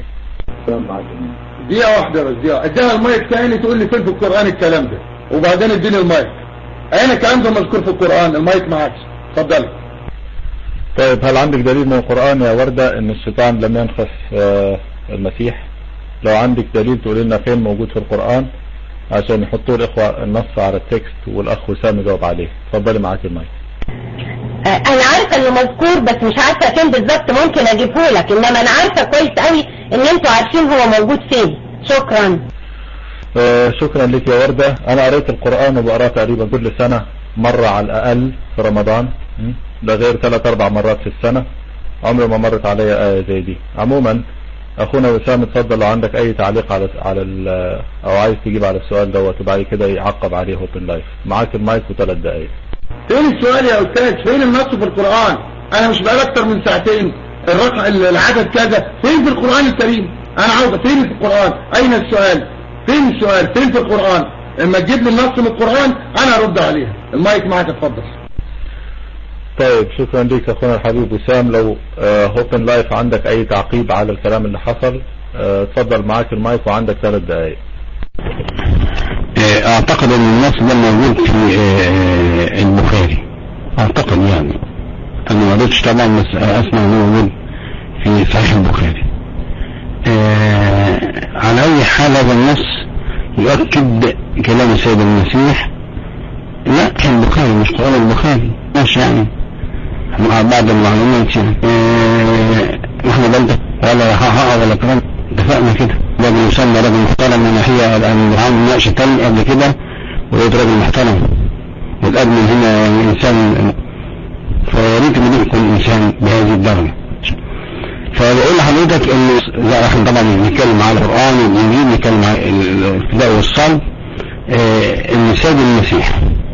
دقيقة واحدة بس دقيقة اديها المايك تاني تقول لي فين في القرآن الكلام ده وبعدين اديني المايك اين الكلام ده مذكور في القرآن المايك معاك اتفضلي طيب هل عندك دليل من القرآن يا وردة ان الشيطان لم ينخس آه، المسيح لو عندك دليل تقول لنا فين موجود في القرآن عشان يحطوا الاخوة النص على التكست والاخ وسام يجاوب عليه اتفضلي معاك المايك آه، انا عارفه انه مذكور بس مش عارفه فين بالظبط ممكن اجيبه لك انما انا عارفه كويس قوي ان انتوا عارفين هو موجود فين شكرا آه، شكرا لك يا وردة انا قريت القرآن وبقراه تقريبا كل سنة مرة على الاقل في رمضان م? ده غير ثلاث اربع مرات في السنة عمري ما مرت عليا آية زي دي عموما اخونا وسام اتفضل لو عندك اي تعليق على على ال- او عايز تجيب على السؤال دوت وبعد كده يعقب عليه اوبن لايف معاك المايك وثلاث دقايق فين السؤال يا استاذ فين النص في القرآن انا مش بقى اكتر من ساعتين الرقم العدد كذا فين في القرآن الكريم انا عاوز فين في القرآن اين السؤال فين السؤال فين في القرآن اما تجيب لي النص من القرآن انا ارد عليها المايك معاك اتفضل طيب شكرا لك اخونا الحبيب وسام لو اوبن لايف عندك اي تعقيب على الكلام اللي حصل آه، اتفضل معاك المايك وعندك ثلاث دقايق آه، اعتقد ان النص ده موجود في آه، البخاري اعتقد يعني انا ما قريتش طبعا بس اسمع انه موجود في صحيح البخاري آه، على اي حال هذا النص يؤكد كلام السيد المسيح لا كان البخاري مش قرآن البخاري ماشي يعني مع بعض المعلومات يعني آه، نحن بلدة ولا ها ولا كلام اتفقنا كده راجل يسمى راجل محترم من ناحية الآن عامل مناقشة تاني قبل كده ولقيت راجل محترم والأدمن هنا يعني إنسان فيا ريت إن يكون إنسان بهذه الدرجة فبقول لحضرتك إن لا احنا طبعا بنتكلم على القرآن والإنجيل بنتكلم على الفداء والصلب آه، إن سيد المسيح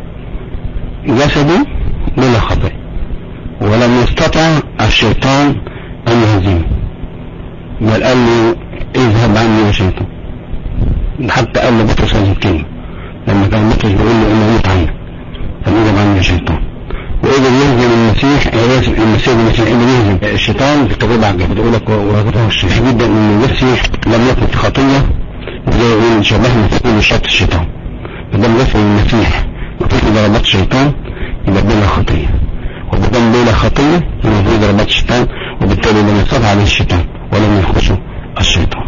جسده بلا خطأ ولم يستطع الشيطان أن يهزمه بل قال له اذهب عني يا شيطان حتى قال لبطرس هذه الكلمة لما كان بطرس بيقول له انا موت عنك قال اذهب عني يا شيطان وقدر يهزم المسيح المسيح يسب المسيح المسيح اللي بيهزم الشيطان في التجربة على الجبل يقول لك وهو الشيخ جدا ان المسيح لم يكن في خطية زي يقول شبهنا في كل شط الشيطان فدام جسم المسيح وفي ضربات الشيطان يبقى بلا خطية وبدام بلا خطية يبقى في ضربات الشيطان وبالتالي لم يستطع عليه الشيطان ولم يخشه الشيطان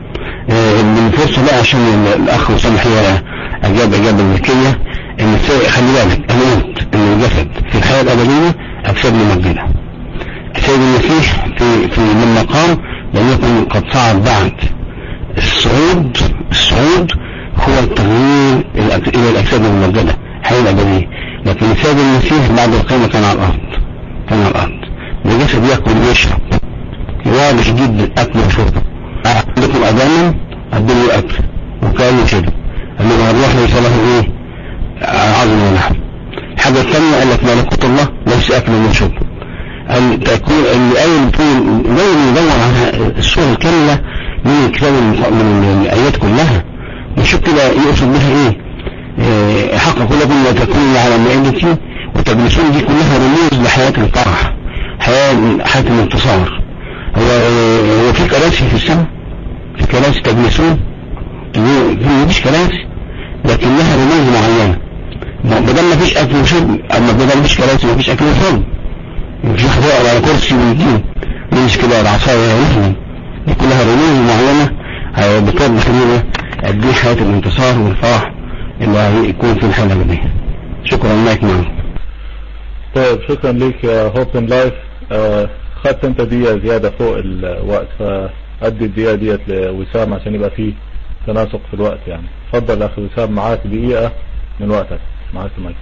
من فرصة بقى عشان الأخ وسام الحقيقة أجاب إجابة ذكية إن خلي بالك أنا قلت إن الجسد في الحياة الأبدية أجساد ممجدة السيد المسيح في في من مقام لم يكن قد صعد بعد الصعود الصعود هو التغيير إلى الأجساد الممجدة الحياة الأبدية لكن السيد المسيح بعد القيامة كان على الأرض كان على الأرض الجسد يأكل ويشرب واضح جدا أكل وشرب عندكم أذانا الدنيا أكل وكان كده قال له الروح ليس له إيه عظم ولحم الحاجة الثانية قال لك ملكوت الله ليس أكل وشرب أن تكون الآية بتقول دايما يدور على الصورة الكاملة من الكتاب من الآيات كلها نشوف كده يقصد بها إيه, إيه حق كلكم لا تكونوا على مائدتي وتجلسون دي كلها رموز لحياة الفرح حياة حياة الانتصار هو هو في كراسي في السماء في كراسي تجلسون في مفيش كراسي لكنها رموز معينة بدل ما فيش اكل وشرب اما بدل ما فيش كراسي ما فيش اكل وشرب مفيش واحد يقعد على كرسي ويجي يمسك كده العصاية ويفهم دي كلها رموز معينة بتوضح لنا قد ايه حياة الانتصار والفرح اللي هيكون في الحالة الأبدية شكرا لك معنا طيب شكرا ليك يا هوبن لايف آه خدت انت دقيقة زيادة فوق الوقت فأدي الدقيقة ديت لوسام عشان يبقى فيه تناسق في الوقت يعني اتفضل اخي وسام معاك دقيقة من وقتك معاك المايك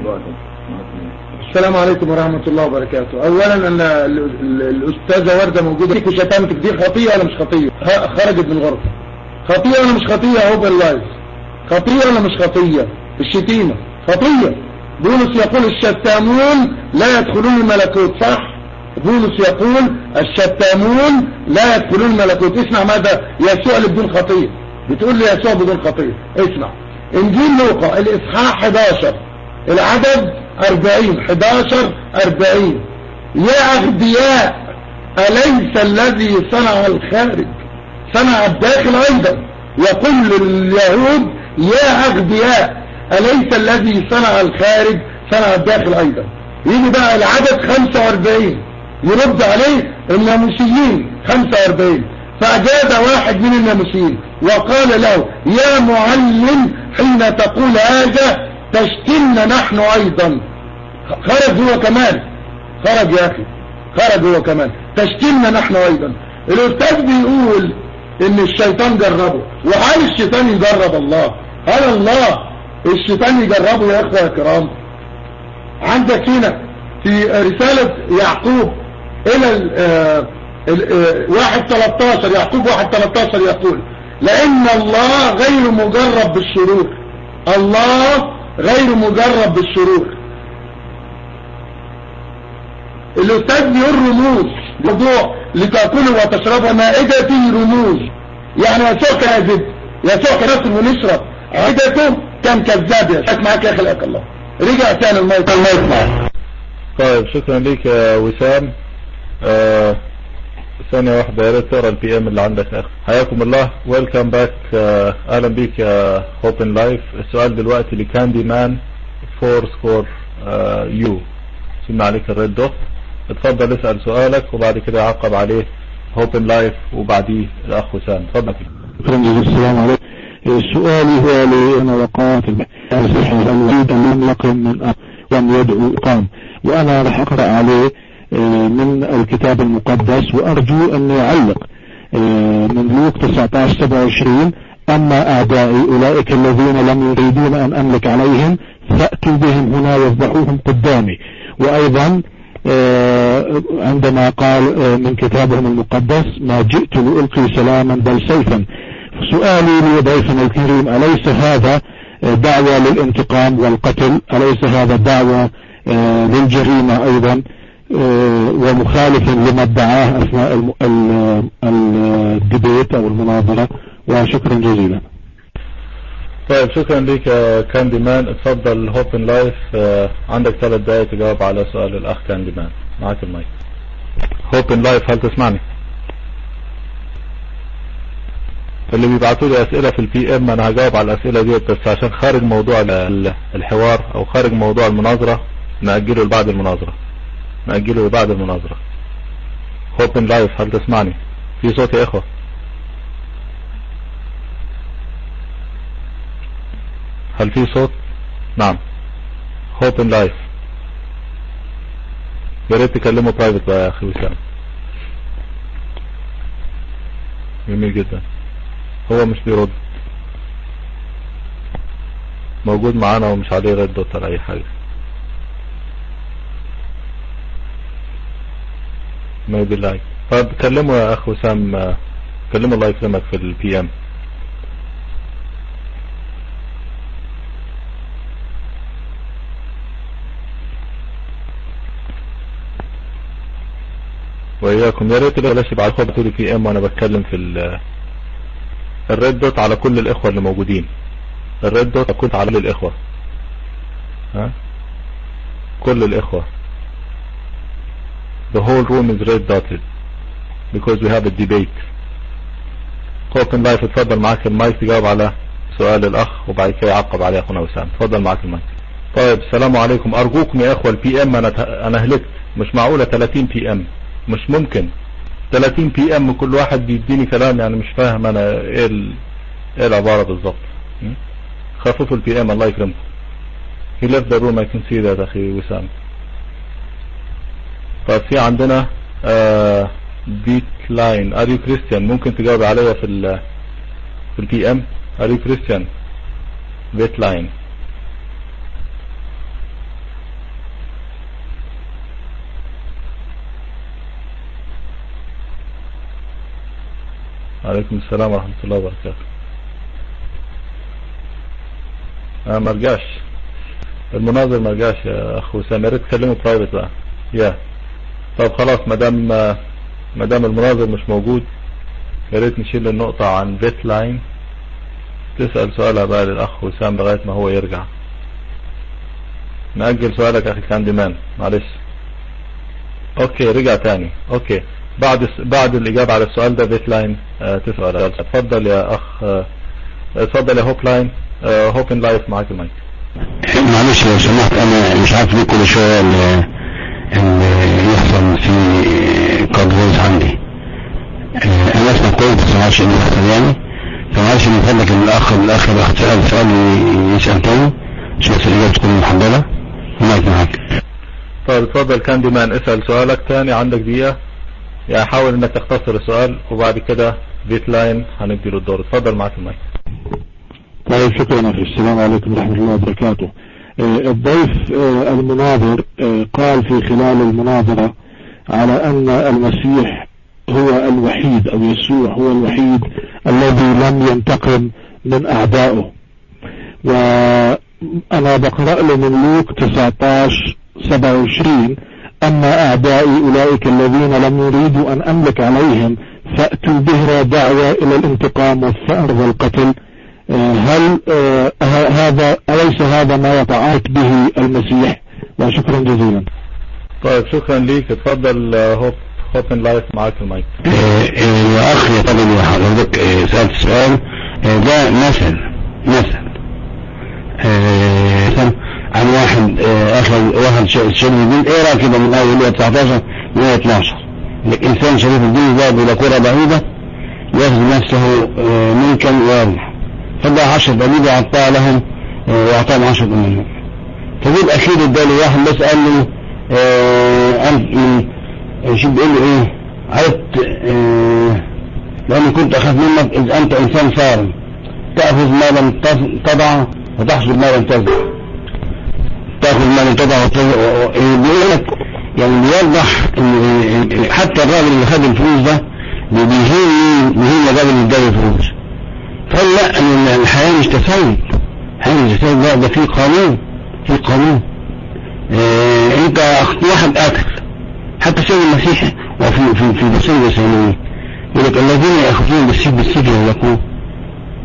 السلام عليكم ورحمة الله وبركاته اولا انا الاستاذة وردة موجودة فيك وشتمتك دي خطية ولا مش خطية خرجت من الغرفة خطية ولا مش خطية يا هوبن لايف خطية ولا مش خطية الشتيمة خطية بولس يقول الشتامون لا يدخلون الملكوت صح بولس يقول الشتامون لا يدخلون الملكوت اسمع ماذا يسوع اللي بدون خطية بتقول لي يسوع بدون خطية اسمع انجيل لوقا الاصحاح 11 العدد 40 11 40 يا اغبياء اليس الذي صنع الخارج صنع الداخل ايضا يقول لليهود يا اغبياء اليس الذي صنع الخارج صنع الداخل ايضا يجي بقى العدد 45 يرد عليه الناموسيين 45 فأجاب واحد من الناموسيين وقال له يا معلم حين تقول هذا تشتمنا نحن أيضا خرج هو كمان خرج يا أخي خرج هو كمان تشتمنا نحن أيضا الأستاذ بيقول إن الشيطان جربه وهل الشيطان يجرب الله هل الله الشيطان يجربه يا إخوة الكرام عندك هنا في رسالة يعقوب الى ال ال واحد 13 يعقوب واحد 13 يقول لان الله غير مجرب بالشرور الله غير مجرب بالشرور الاستاذ بيقول رموز موضوع لتاكلوا وتشربوا مائدتي رموز يعني يسوع كاذب يسوع كناكل ونشرب عدته كان كذاب يا شيخ معاك يا خلقك الله رجع تاني المايك المايك معاك طيب شكرا ليك يا وسام آه ثانية واحدة يا ريت تقرا البي ام اللي عندك يا اخي حياكم الله ويلكم باك آه اهلا بيك يا هوبن لايف السؤال دلوقتي لكاندي مان فور سكور آه يو سيبنا عليك الريد دوت اتفضل اسأل سؤالك وبعد كده يعقب عليه هوبن لايف وبعديه الاخ وسام اتفضل شكرا جزيلا السلام عليكم سؤالي هو لأنا وقعت المسيح أن يريد أن يملك من وأن يدعو إقام وأنا راح أقرأ عليه من الكتاب المقدس وأرجو أن يعلق من لوك 19 27 أما أعدائي أولئك الذين لم يريدون أن أملك عليهم فأتوا بهم هنا واذبحوهم قدامي وأيضا عندما قال من كتابهم المقدس ما جئت لألقي سلاما بل سيفا سؤالي لضيفنا الكريم أليس هذا دعوة للانتقام والقتل أليس هذا دعوة للجريمة أيضا ومخالف لما ادعاه أثناء الديبيت أو المناظرة وشكرا جزيلا طيب شكرا لك يا كاندي مان اتفضل هوبن لايف آه، عندك ثلاث دقائق تجاوب على سؤال الاخ كاندي مان معاك المايك هوبن لايف هل تسمعني اللي بيبعتوا لي اسئله في البي ام انا هجاوب على الاسئله ديت بس عشان خارج موضوع ال- الحوار او خارج موضوع المناظره ناجله لبعد المناظره ناجله لبعد المناظره هوبن لايف هل تسمعني في صوت يا اخوه هل في صوت نعم هوبن لايف يا ريت تكلمه برايفت بقى يا اخي وسام جميل جدا هو مش بيرد موجود معانا ومش عليه رد دوت ولا اي حاجة ما يدي لايك طيب كلمه يا اخ وسام آه، كلمه الله يكرمك في البي ام واياكم يا ريت بلاش يبعتوا لي بي ام وانا بتكلم في ال- الريد دوت على كل الاخوة اللي موجودين الريد دوت كنت على كل الاخوة ها كل الاخوة the whole room is red dotted because we have a debate اوبن لايف اتفضل معاك المايك تجاوب على سؤال الاخ وبعد كده يعقب عليه اخونا وسام اتفضل معاك المايك طيب السلام عليكم ارجوكم يا اخوة البي ام انا ت- انا هلكت مش معقولة 30 بي ام مش ممكن 30 بي ام كل واحد بيديني كلام يعني مش فاهم انا ايه ال... ايه العبارة بالظبط م? خففوا البي ام الله يكرمكم he left the room I can see that اخي وسام طيب في عندنا آه بيت لاين ار يو كريستيان ممكن تجاوب عليا في ال في البي ام ار يو كريستيان بيت لاين عليكم السلام ورحمة الله وبركاته آه ما رجعش المناظر ما رجعش يا اخو وسام يا ريت تكلمه برايفت بقى يا طب خلاص ما دام ما دام المناظر مش موجود يا ريت نشيل النقطة عن بيت لاين تسأل سؤالها بقى للأخ وسام لغاية ما هو يرجع نأجل سؤالك أخي كاندي مان معلش أوكي رجع تاني أوكي بعد بعد الإجابة على السؤال ده بيت لاين آه تسأل اتفضل يا أخ آه اتفضل يا هوب لاين آه هوبن لايف معاك المايك معلش لو سمحت انا مش عارف ليه كل شويه اللي, اللي يحصل في كارد فويس عندي آه، انا اسمع كويس بس ما اعرفش ايه اللي يحصل يعني فمعلش من فضلك ان الاخ الاخ اللي اخد سؤال سؤال ي- يسال تاني عشان بس الاجابه تكون محدده المايك معاك طيب اتفضل كاندي مان اسأل سؤالك تاني عندك دقيقة يعني حاول انك تختصر السؤال وبعد كده بيت لاين هندي له الدور اتفضل معاك المايك طيب شكرا أخي السلام عليكم ورحمة الله وبركاته آه، الضيف آه، المناظر آه، قال في خلال المناظرة على أن المسيح هو الوحيد أو يسوع هو الوحيد الذي لم ينتقم من أعدائه وأنا بقرأ له من لوك 19 27 أما أعدائي أولئك الذين لم يريدوا أن أملك عليهم فأتوا بهرة دعوة إلى الانتقام والثأر والقتل آه، هل آه، ه- هذا أليس هذا ما يتعاطى به المسيح وشكرا جزيلا طيب شكرا ليك اتفضل آه، هوب هوبن لايف معاك المايك آه، آه، يا اخ يا طبعا يا حضرتك آه، سألت سؤال آه، ده مثل مثل آه، مثل عن واحد آه، اخذ واحد ش- شرب الدين ايه رايك كده من اول 119 ل 112 انك انسان شريف الدين ذهب الى كرة بعيدة ياخذ نفسه آه، منكا ويرجع فده 10 دليل واعطاه لهم آه، واعطاهم 10 منهم فجيب اخير اداله واحد بس قال له آه، انت من آه، شو بيقول له ايه عرفت آه، لاني كنت اخاف منك اذ انت انسان صارم تاخذ ما لم تز- تضع وتحصد ما لم تزرع تاخذ ما لم تضع وتزرع و- و- إيه بيقول لك يعني بيوضح ان إن حتى الراجل اللي خد الفلوس ده بي- بيهين بيهين الراجل اللي اداله الفلوس فقال لا ان الحياه مش تسيب الحياه مش تسيب لا ده في قانون في قانون آه انت اخت واحد قاتل حتى سيد المسيح وفي في في بصير الثانوي يقول لك الذين ياخذون بالسيف بالسجن يقول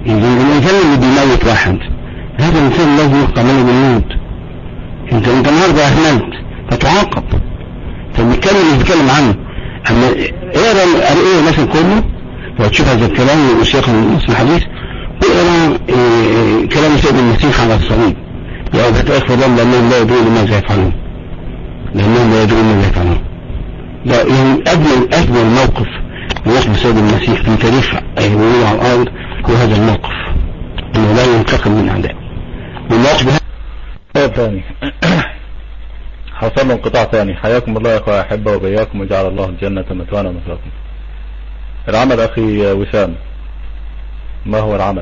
إذا الإنسان اللي بيموت واحد هذا الإنسان لازم يقطع منه بالموت أنت أنت النهارده أهملت فتعاقب فبنتكلم بنتكلم عنه أما اقرا اقرا مثلا كله لو تشوف هذا الكلام وشيخ نص الحديث اقرا إيه، كلام سيد المسيح على الصليب يا أبا إخوة لهم لأنهم لا يدرون ماذا يفعلون لأنهم لا يدرون ماذا يفعلون لا يعني أجمل أجمل موقف موقف سيد المسيح في تاريخ الوجود على الأرض هو هذا الموقف أنه لا ينتقم من أعدائه والموقف طيب ثاني حصل له انقطاع ثاني حياكم الله يا اخوة احبه وبياكم وجعل الله الجنة مثوانا مثواكم العمل اخي وسام ما هو العمل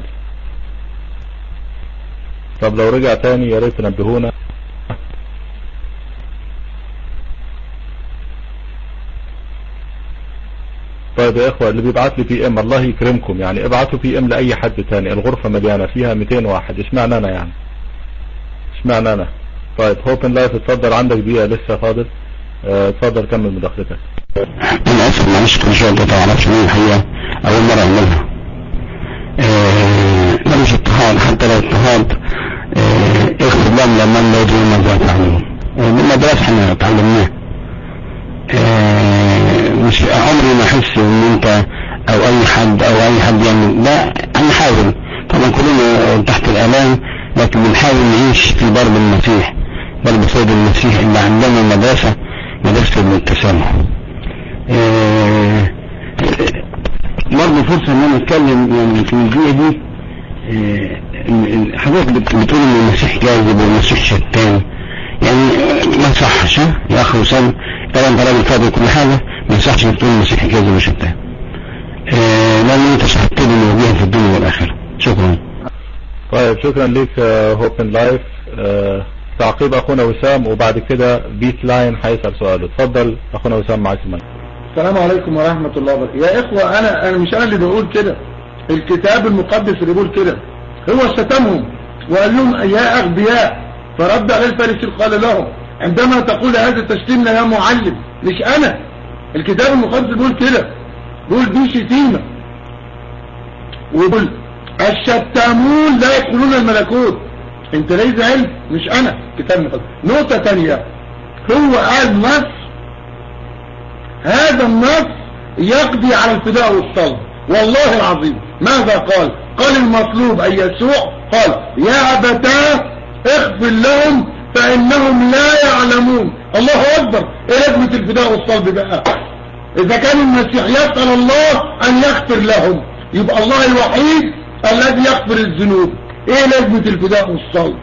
طب لو رجع تاني يا ريت تنبهونا طيب يا اخوة اللي بيبعت لي بي ام الله يكرمكم يعني ابعتوا بي ام لاي حد تاني الغرفة مليانة فيها 200 واحد اشمعنى انا يعني اشمعنى انا طيب هوبن لايف اتفضل عندك دقيقة لسه فاضل اه، اتفضل كمل مداخلتك أنا آسف معلش كل شوية ما تعرفش مين الحقيقة أول مرة أعملها آه، ده مش اضطهاد حتى لو اضطهاد آه، اغفر لهم لمن لا يدرون ماذا يفعلون آه، من المدرسة احنا اتعلمناه آه، مش عمري ما احس ان انت او اي حد او اي حد يعمل لا هنحاول طبعا كلنا تحت الالام لكن بنحاول نعيش في ضرب المسيح ضرب سيد المسيح اللي عندنا مدرسة مدرسة التسامح آه، برضه فرصة ان انا اتكلم يعني في الجزئية دي آه، ال- ال- حضرتك بت- بتقول ان المسيح جاذب والمسيح شتان يعني آه، ما صحش ها يا اخي وسام طبعا انت راجل فاضي وكل حاجة ما يصحش انك تقول المسيح جاذب وشتان آه، لان انت شهدت لي انه وجيه في الدنيا والاخرة شكرا طيب شكرا ليك هوبن لايف اه، تعقيب اخونا وسام وبعد كده بيت لاين هيسأل سؤاله اتفضل اخونا وسام معاك المايك السلام عليكم ورحمة الله وبركاته يا إخوة أنا أنا مش أنا اللي بقول كده الكتاب المقدس اللي بيقول كده هو شتمهم وقال لهم يا أغبياء فرد عليه الفارسي قال لهم عندما تقول هذا التشتيم يا معلم مش أنا الكتاب المقدس بيقول كده بيقول دي شتيمة ويقول الشتامون لا يدخلون الملكوت انت ليس علم مش انا كتاب المقدس نقطة تانية هو قال نص هذا النص يقضي على الفداء والصلب والله العظيم ماذا قال قال المطلوب أن يسوع قال يا أبتاه اغفر لهم فإنهم لا يعلمون الله أكبر ايه لازمة الفداء والصلب بقى إذا كان المسيح يسأل الله أن يغفر لهم يبقى الله الوحيد الذي يغفر الذنوب ايه لازمة الفداء والصلب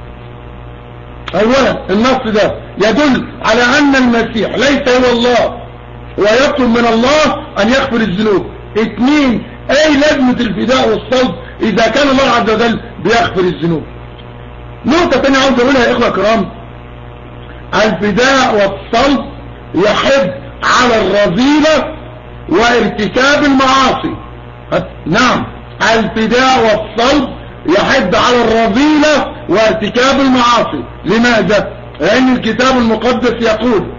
اولا النص ده يدل على ان المسيح ليس هو الله ويطلب من الله ان يغفر الذنوب اثنين اي لازمة الفداء والصلب اذا كان الله عز وجل بيغفر الذنوب نقطة تانية عاوز اقولها يا اخوة كرام الفداء والصلب يحب على الرذيلة وارتكاب المعاصي نعم الفداء والصلب يحد على الرذيلة وارتكاب المعاصي لماذا لأن الكتاب المقدس يقول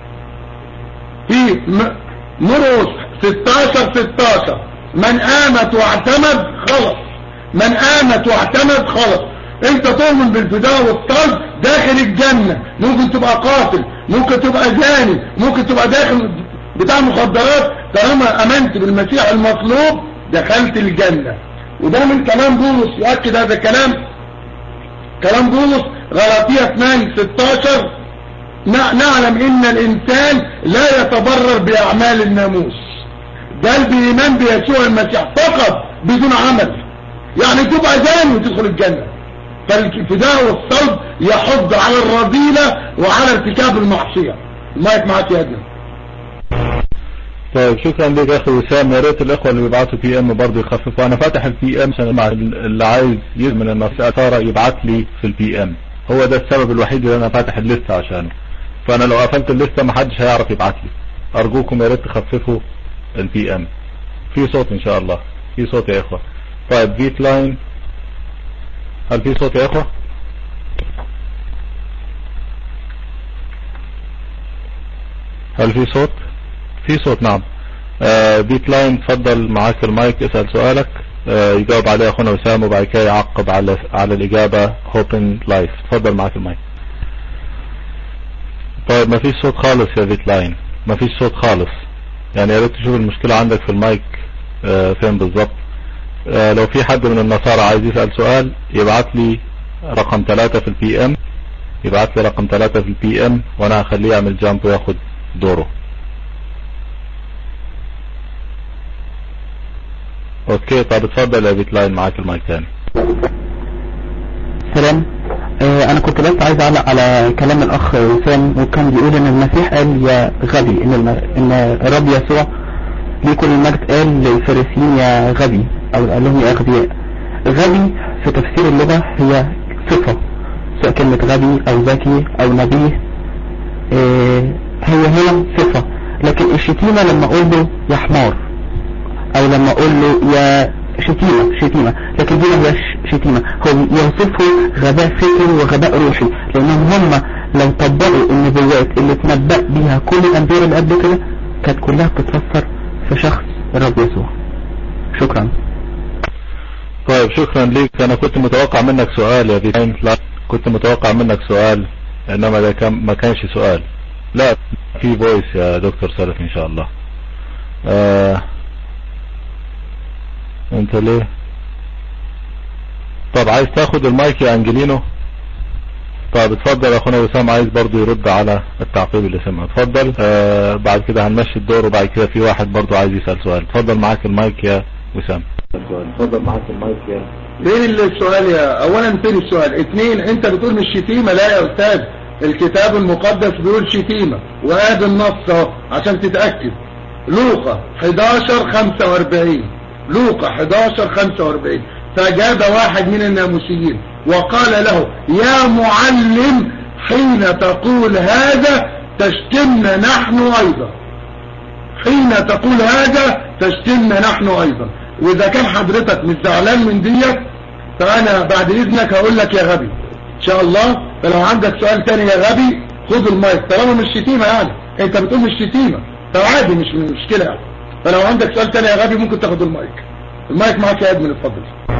في مرقس 16 16 من آمت واعتمد خلص من آمت واعتمد خلص انت تؤمن بالفداء والصلب داخل الجنة ممكن تبقى قاتل ممكن تبقى زاني ممكن تبقى داخل بتاع مخدرات طالما امنت بالمسيح المطلوب دخلت الجنة وده من كلام بولس يؤكد هذا الكلام كلام بولس غلاطية 2 16 نعلم ان الانسان لا يتبرر باعمال الناموس بل بايمان بيسوع المسيح فقط بدون عمل يعني تبقى زاني وتدخل الجنة فالفداء والصلب يحض على الرذيلة وعلى ارتكاب المعصية المايك معاك يا ادم طيب شكرا لك يا اخي وسام يا ريت الاخوه اللي بيبعتوا بي ام برضه يخففوا انا فاتح البي ام عشان مع اللي عايز من النص اثاره يبعت لي في البي ام هو ده السبب الوحيد اللي انا فاتح الليسته عشانه فانا لو قفلت الليسته ما حدش هيعرف يبعت لي ارجوكم يا ريت تخففوا البي ام في صوت ان شاء الله في صوت يا اخوه طيب بيت لاين هل في صوت يا اخوه هل في صوت في صوت نعم آه بيت لاين تفضل معاك المايك اسأل سؤالك آه، يجاوب عليها اخونا وسام وبعد كده يعقب على على الاجابة هوبن لايف اتفضل معاك المايك طيب ما فيش صوت خالص يا فيت لاين ما فيش صوت خالص يعني يا ريت تشوف المشكلة عندك في المايك آه، فين بالظبط آه، لو في حد من النصارى عايز يسأل سؤال يبعت لي رقم ثلاثة في البي ام يبعت لي رقم ثلاثة في البي ام وانا هخليه يعمل جامب وياخد دوره اوكي طب اتفضل يا بيت لاين معاك المايك تاني سلام آه، انا كنت بس عايز اعلق على كلام الاخ وسام وكان بيقول ان المسيح قال يا غبي ان الم... ان الرب يسوع ليه كل المجد قال للفارسيين يا غبي او قال لهم يا اغبياء غبي في تفسير اللغة هي صفة سواء كلمة غبي او ذكي او نبيه آه، هي هنا صفة لكن الشتيمة لما اقول له يا حمار او لما اقول له يا شتيمة شتيمة لكن دي ما هيش شتيمة هو يوصفه غباء فكري وغباء روحي لانهم هم لو طبقوا النبوات اللي تنبأ بيها كل الانبياء اللي قبل كده كانت كلها بتتفسر في شخص الرب يسوع شكرا طيب شكرا ليك انا كنت متوقع منك سؤال يا بيت لاين لا كنت متوقع منك سؤال انما ده كان ما كانش سؤال لا في فويس يا دكتور سلف ان شاء الله آه انت ليه طب عايز تاخد المايك يا انجلينو طب اتفضل يا اخونا وسام عايز برضو يرد على التعقيب اللي سمعه اتفضل آه بعد كده هنمشي الدور وبعد كده في واحد برضو عايز يسأل سؤال اتفضل معاك المايك يا وسام اتفضل معاك المايك يا فين السؤال يا اولا فين السؤال اثنين انت بتقول مش شتيمة لا يا استاذ الكتاب المقدس بيقول شتيمة وادي النص اهو عشان تتأكد لوقا 11 45 لوقا 11 45 فجاب واحد من الناموسيين وقال له يا معلم حين تقول هذا تشتمنا نحن ايضا حين تقول هذا تشتمنا نحن ايضا واذا كان حضرتك مش زعلان من ديت فانا بعد اذنك هقول لك يا غبي ان شاء الله فلو عندك سؤال تاني يا غبي خد المايك طالما مش شتيمة يعني انت بتقول مش شتيمة فعادي مش مشكلة يعني فلو عندك سؤال تاني يا غبي ممكن تاخد المايك المايك معاك يا ادمن اتفضل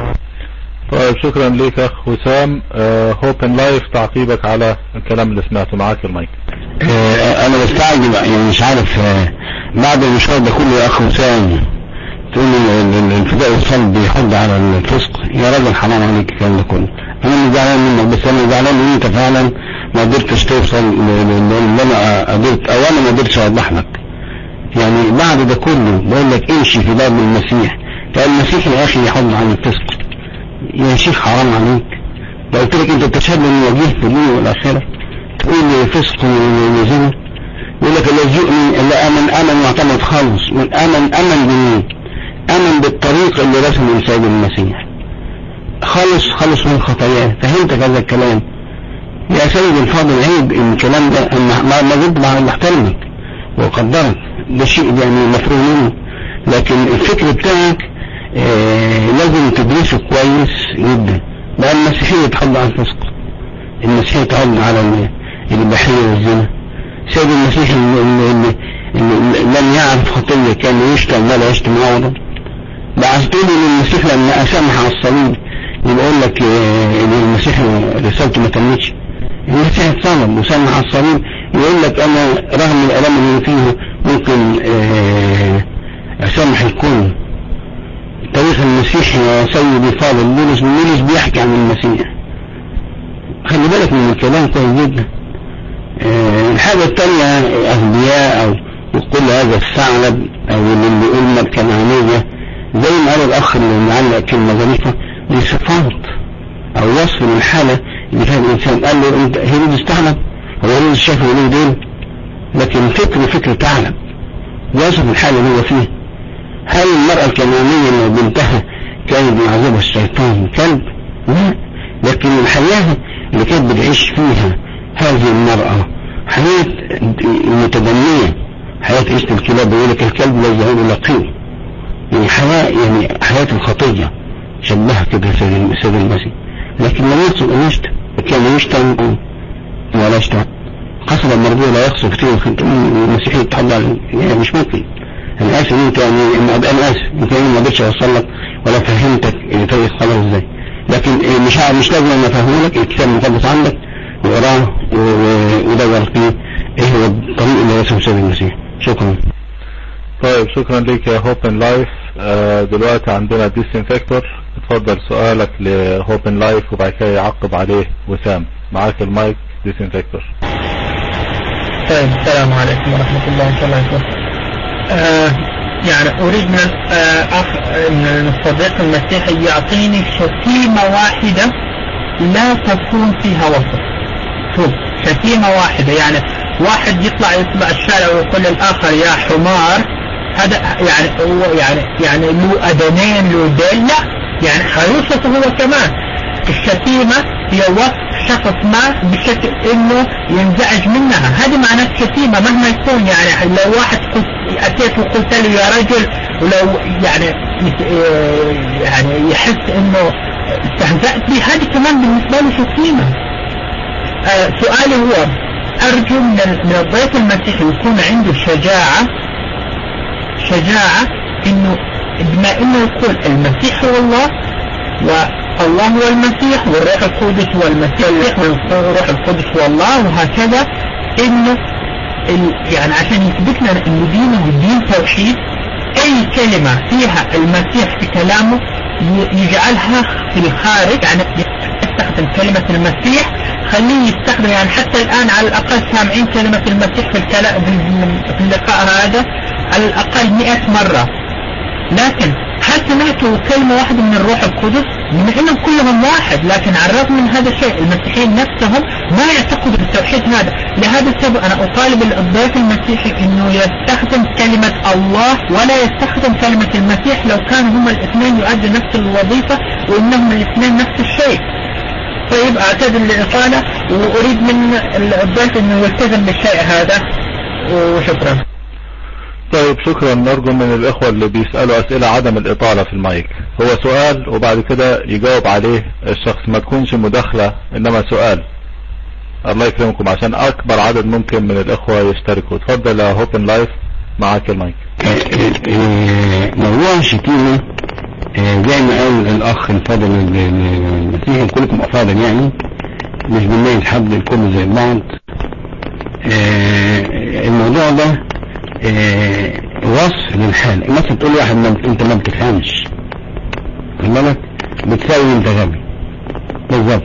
طيب شكرا ليك اخ وسام هوبن لايف تعقيبك على الكلام اللي سمعته معاك المايك آه، انا بستعجب يعني مش عارف آه، بعد المشوار ده كله يا اخ وسام تقول لي ال- ال- الفداء والصلب بيحض على الفسق يا راجل حرام عليك الكلام ده كله انا مش زعلان منك بس انا زعلان ان انت فعلا ما قدرتش توصل ل- ل- اللي انا قدرت او انا ما قدرتش اوضح لك يعني بعد ده كله بقول لك امشي في باب المسيح فالمسيح يا اخي يحض عن الفسق يا شيخ حرام عليك لو قلت لك انت تشهد من وجيه في الدنيا والاخره تقول لي فسق وزنا يقول لك الذي يؤمن اللي امن امن واعتمد خالص من امن امن بمين امن بالطريق اللي رسمه السيد المسيح خلص خلص من خطاياه فهمتك هذا الكلام يا سيد الفاضل عيب ان الكلام ده أنا ما ما ضد مع محترمك وقدرك ده شيء يعني مفروض منه لكن الفكر بتاعك آه لازم تدرسه كويس جدا بقى المسيحية تحض على الفسق المسيحية تحض على ال- الإباحية والزنا سيد المسيح اللي, اللي, اللي, اللي لم يعرف خطية كان يشتم ولا يشتم عوضا بعثتوني ان المسيح لما اسامح على الصليب يقول لك آه، ان المسيح رسالته ما تمتش المسيح اتصلب وسامح على الصليب يقول لك انا رغم الالام اللي فيه ممكن آه، اسامح الكل تاريخ المسيح يا سيدي فاضل بولس بولس بيحكي عن المسيح خلي بالك من الكلام كويس جدا آه، الحاجة التانية أغبياء أو يقول هذا الثعلب أو اللي بيقول ماركة معنية زي ما قال الأخ اللي معلق كلمة ظريفة دي صفات أو وصف للحالة اللي فيها الإنسان قال له أنت هيرودس ثعلب هو هيرودس شاف وليه دول لكن فكر فكر ثعلب وصف الحالة اللي هو فيها هل المرأة الكنانية اللي بنتها كانت معذبة الشيطان كلب؟ لا لكن الحياة اللي كانت بتعيش فيها هذه المرأة حياة متدنية حياة عيشة الكلاب يقول لك الكلب لا يزعون إلا قيم يعني حياة يعني حياة الخطية شبهها كده سيد سيد المسيح لكن لم يقصد أن يشتم كان يشتم ولا يشتم قصد المرضية لا يقصد كتير المسيحية تحضر يعني مش ممكن انا اسف انت يعني انا انا اسف انت يعني ما قدرتش اوصل لك ولا فهمتك إيه طريق الصلاه ازاي لكن إيه مش ع- مش لازم انا افهمه لك الكتاب المقدس عندك واقراه و- و- ودور فيه ايه هو الطريق اللي رسمه سيد المسيح شكرا طيب شكرا ليك يا هوب ان لايف دلوقتي عندنا ديسانفكتور اتفضل سؤالك لهوب ان لايف وبعد كده يعقب عليه وسام معاك المايك ديسانفكتور طيب السلام عليكم ورحمة الله إن شاء الله يكون آه يعني أريد من الأخ من الصديق المسيحي يعطيني شتيمة واحدة لا تكون فيها وسط شوف شتيمة واحدة يعني واحد يطلع يطلع الشارع ويقول للآخر يا حمار هذا يعني هو يعني يعني له أذنين له دين لا يعني حيوصف هو كمان الشتيمة هي وصف شخص ما بشكل انه ينزعج منها هذه معناه شتيمة مهما يكون يعني لو واحد قلت اتيت وقلت له يا رجل ولو يعني يعني يحس انه استهزأت به هذه كمان بالنسبة له شتيمة آه سؤالي هو ارجو من من الضيف المسيحي يكون عنده شجاعة شجاعة انه بما انه يقول المسيح هو الله والله هو المسيح والروح القدس هو المسيح والروح القدس هو الله وهكذا انه ال- يعني عشان يثبت لنا ان دينه دين توحيد اي كلمة فيها المسيح في كلامه ي- يجعلها في الخارج يعني يستخدم كلمة المسيح خليه يستخدم يعني حتى الان على الاقل سامعين كلمة المسيح في الكلام في اللقاء هذا على الاقل 100 مرة لكن هل سمعتوا كلمة واحدة من الروح القدس بما انهم كلهم واحد لكن على الرغم من هذا الشيء المسيحيين نفسهم ما يعتقدوا بالتوحيد هذا لهذا السبب انا اطالب الضيف المسيحي انه يستخدم كلمة الله ولا يستخدم كلمة المسيح لو كانوا هما الاثنين يؤدوا نفس الوظيفة وانهم الاثنين نفس الشيء طيب اعتذر للاطالة واريد من الضيف انه يلتزم بالشيء هذا وشكرا طيب شكرا نرجو من الإخوة اللي بيسألوا أسئلة عدم الإطالة في المايك هو سؤال وبعد كده يجاوب عليه الشخص ما تكونش مداخلة إنما سؤال الله يكرمكم عشان أكبر عدد ممكن من الإخوة يشتركوا اتفضل يا هوبن لايف معاك المايك موضوع الشتيمة آه، زي ما قال الأخ الفاضل ال- ال- المسيحي كلكم أفاضل يعني مش بنميز حد الكل زي بعض آه، الموضوع ده آه، وصف للحال مثلا تقول واحد ما انت ما بتفهمش خد بالك بتساوي انت غبي بالظبط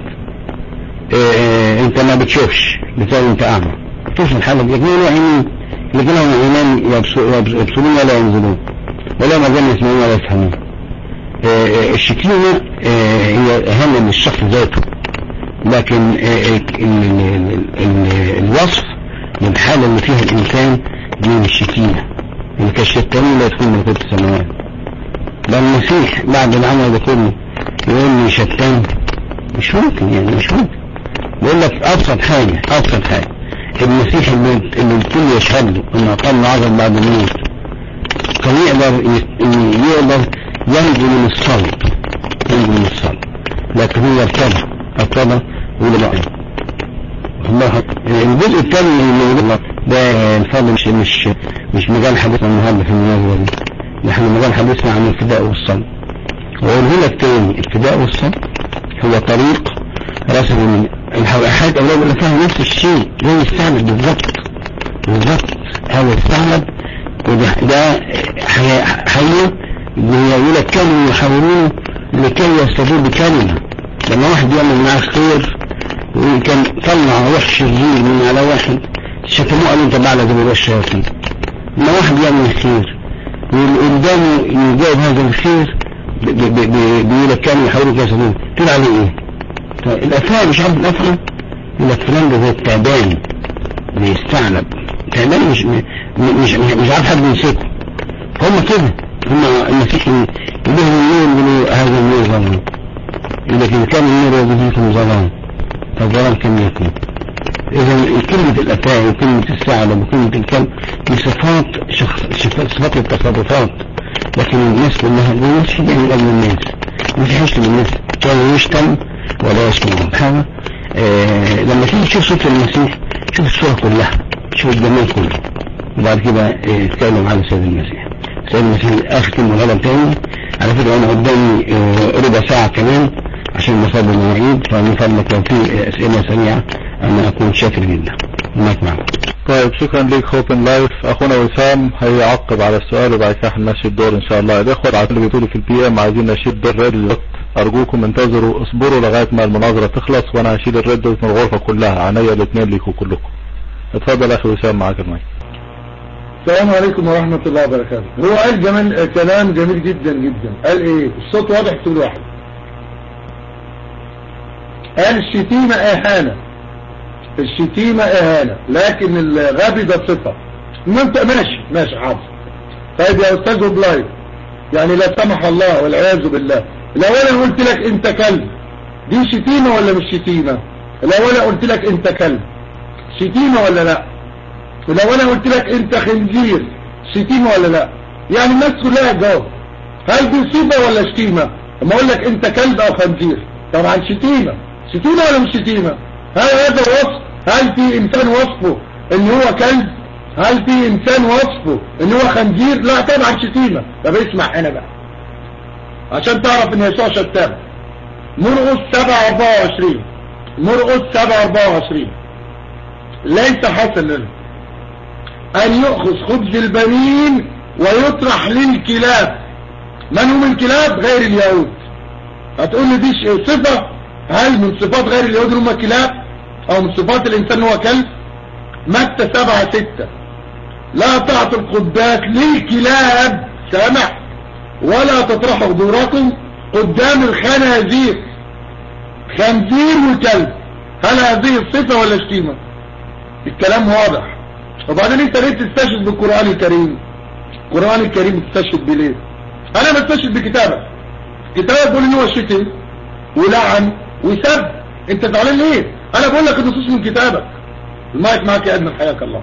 آه، انت ما بتشوفش بتساوي انت اعمى توصل الحالة دي يكونوا عينين لكنهم عينان يبص- يبص- يبصرون ولا ينزلون ولا ما زال يسمعون ولا يفهمون آه، آه، الشتيمة آه، هي أهم من الشخص ذاته لكن آه، آه، ال- ال- ال- الوصف للحالة اللي فيها الإنسان دي من الشتيمة اللي كالشتانين لا يدخل ملكوت السماوات ده المسيح بعد العمل ده كله يقول لي شتان مش ممكن يعني مش ممكن بيقول لك أبسط حاجة أبسط حاجة المسيح اللي اللي الكل يشهد له انه اقام عظم بعد الموت كان يقدر ي- إن يقدر ينجو من الصلب ينجو من الصلب لكن هو ارتضى ارتضى ويقول بقى الله الجزء الثاني من الموضوع ده الفضل مش مش مش مجال حديثنا النهارده في المناسبه دي ده احنا مجال حديثنا عن الفداء والصلب واقوله لك تاني الفداء والصلب هو طريق رسم الحاجات أولاد اللي فيها نفس الشيء زي الثعلب بالظبط بالظبط هذا الثعلب وده ده حي- حيه يقول لك كانوا يحاولون لكي يستجيب بكلمة لما واحد يعمل معاه خير وكان طلع روح شرير من على واحد شتموه قالوا انت بعد زي الشياطين لما واحد يعمل خير والقدامه يجاوب هذا الخير ب- ب- ب- بيقول لك كانوا يحاولوا كي يستجيبوا تقول عليه ايه؟ طيب الافعال مش عارف الافعال يقول لك فلان ده زي التعبان بيستعلب تعبان مش م- مش مش عارف حد يمسكه هم كده هم المسيح لهم النور يقولوا هذا النور ظلام يقول لك إذا كان النور يزيدكم ظلام فالظلام كم يكون إذا كلمة الأتاء وكلمة الثعلب وكلمة الكلب دي صفات شخص صفات صفات التصرفات لكن الناس كلها دي الناس في من قبل الناس مش يشتم الناس كان يشتم ولا يسمع هذا آه لما تيجي تشوف صوت المسيح شوف الصورة كلها شوف الجمال كله وبعد كده آه، اتكلم على السيد المسيح السيد المسيح اخر كلمه غلط تاني على فكره انا قدامي آه، ربع ساعه كمان عشان مصاب المواعيد فمن فضلك لو في اسئله سريعه انا اكون شاكر جدا المايك معك طيب شكرا ليك هوبن لايف اخونا وسام هيعقب على السؤال وبعد كده هنمشي الدور ان شاء الله الاخوه بعد اللي بيقولوا في البي ام عايزين نشيل دور ريد ارجوكم انتظروا اصبروا لغايه ما المناظره تخلص وانا هشيل الريد دوت من الغرفه كلها عينيا الاثنين ليكوا كلكم اتفضل اخي وسام معاك المايك السلام عليكم ورحمة الله وبركاته هو قال جمال كلام جميل جدا جدا قال ايه الصوت واضح كل واحد قال الشتيمة اهانة الشتيمة اهانة لكن الغبي ده صفة ما انت ماشي ماشي حاضر طيب يا استاذ بلايف يعني لا سمح الله والعياذ بالله لو انا قلت لك انت كلب دي شتيمة ولا مش شتيمة لو انا قلت لك انت كلب شتيمة ولا لا ولو انا قلت لك انت خنزير شتيمة ولا لا يعني الناس كلها جاوب هل دي صفة ولا شتيمة اما اقول لك انت كلب او خنزير طبعا شتيمة شتيمة ولا مش شتيمة هل هذا وصف هل في انسان وصفه ان هو كلب هل في انسان وصفه ان هو خنزير لا طبعا شتيمة طب اسمع هنا بقى عشان تعرف ان يسوع شتام مرقس 7 24 مرقس 7 24 ليس حسنا ان يأخذ خبز البنين ويطرح للكلاب من هم الكلاب غير اليهود هتقول لي دي ش- صفة هل من صفات غير اليهود هم كلاب او من صفات الانسان هو كلب متى سبعة ستة لا تعطوا القداس للكلاب سامع ولا تطرحوا غدوركم قدام الخنازير خنزير وكلب هل هذه الصفة ولا شتيمة الكلام واضح وبعدين انت ليه تستشهد بالقرآن الكريم القرآن الكريم تستشهد بليه انا بستشهد بكتابك كتابك بيقول ان هو شتم ولعن وسب انت زعلان ليه انا بقول لك النصوص من كتابك المايك معك يا ادمن حياك الله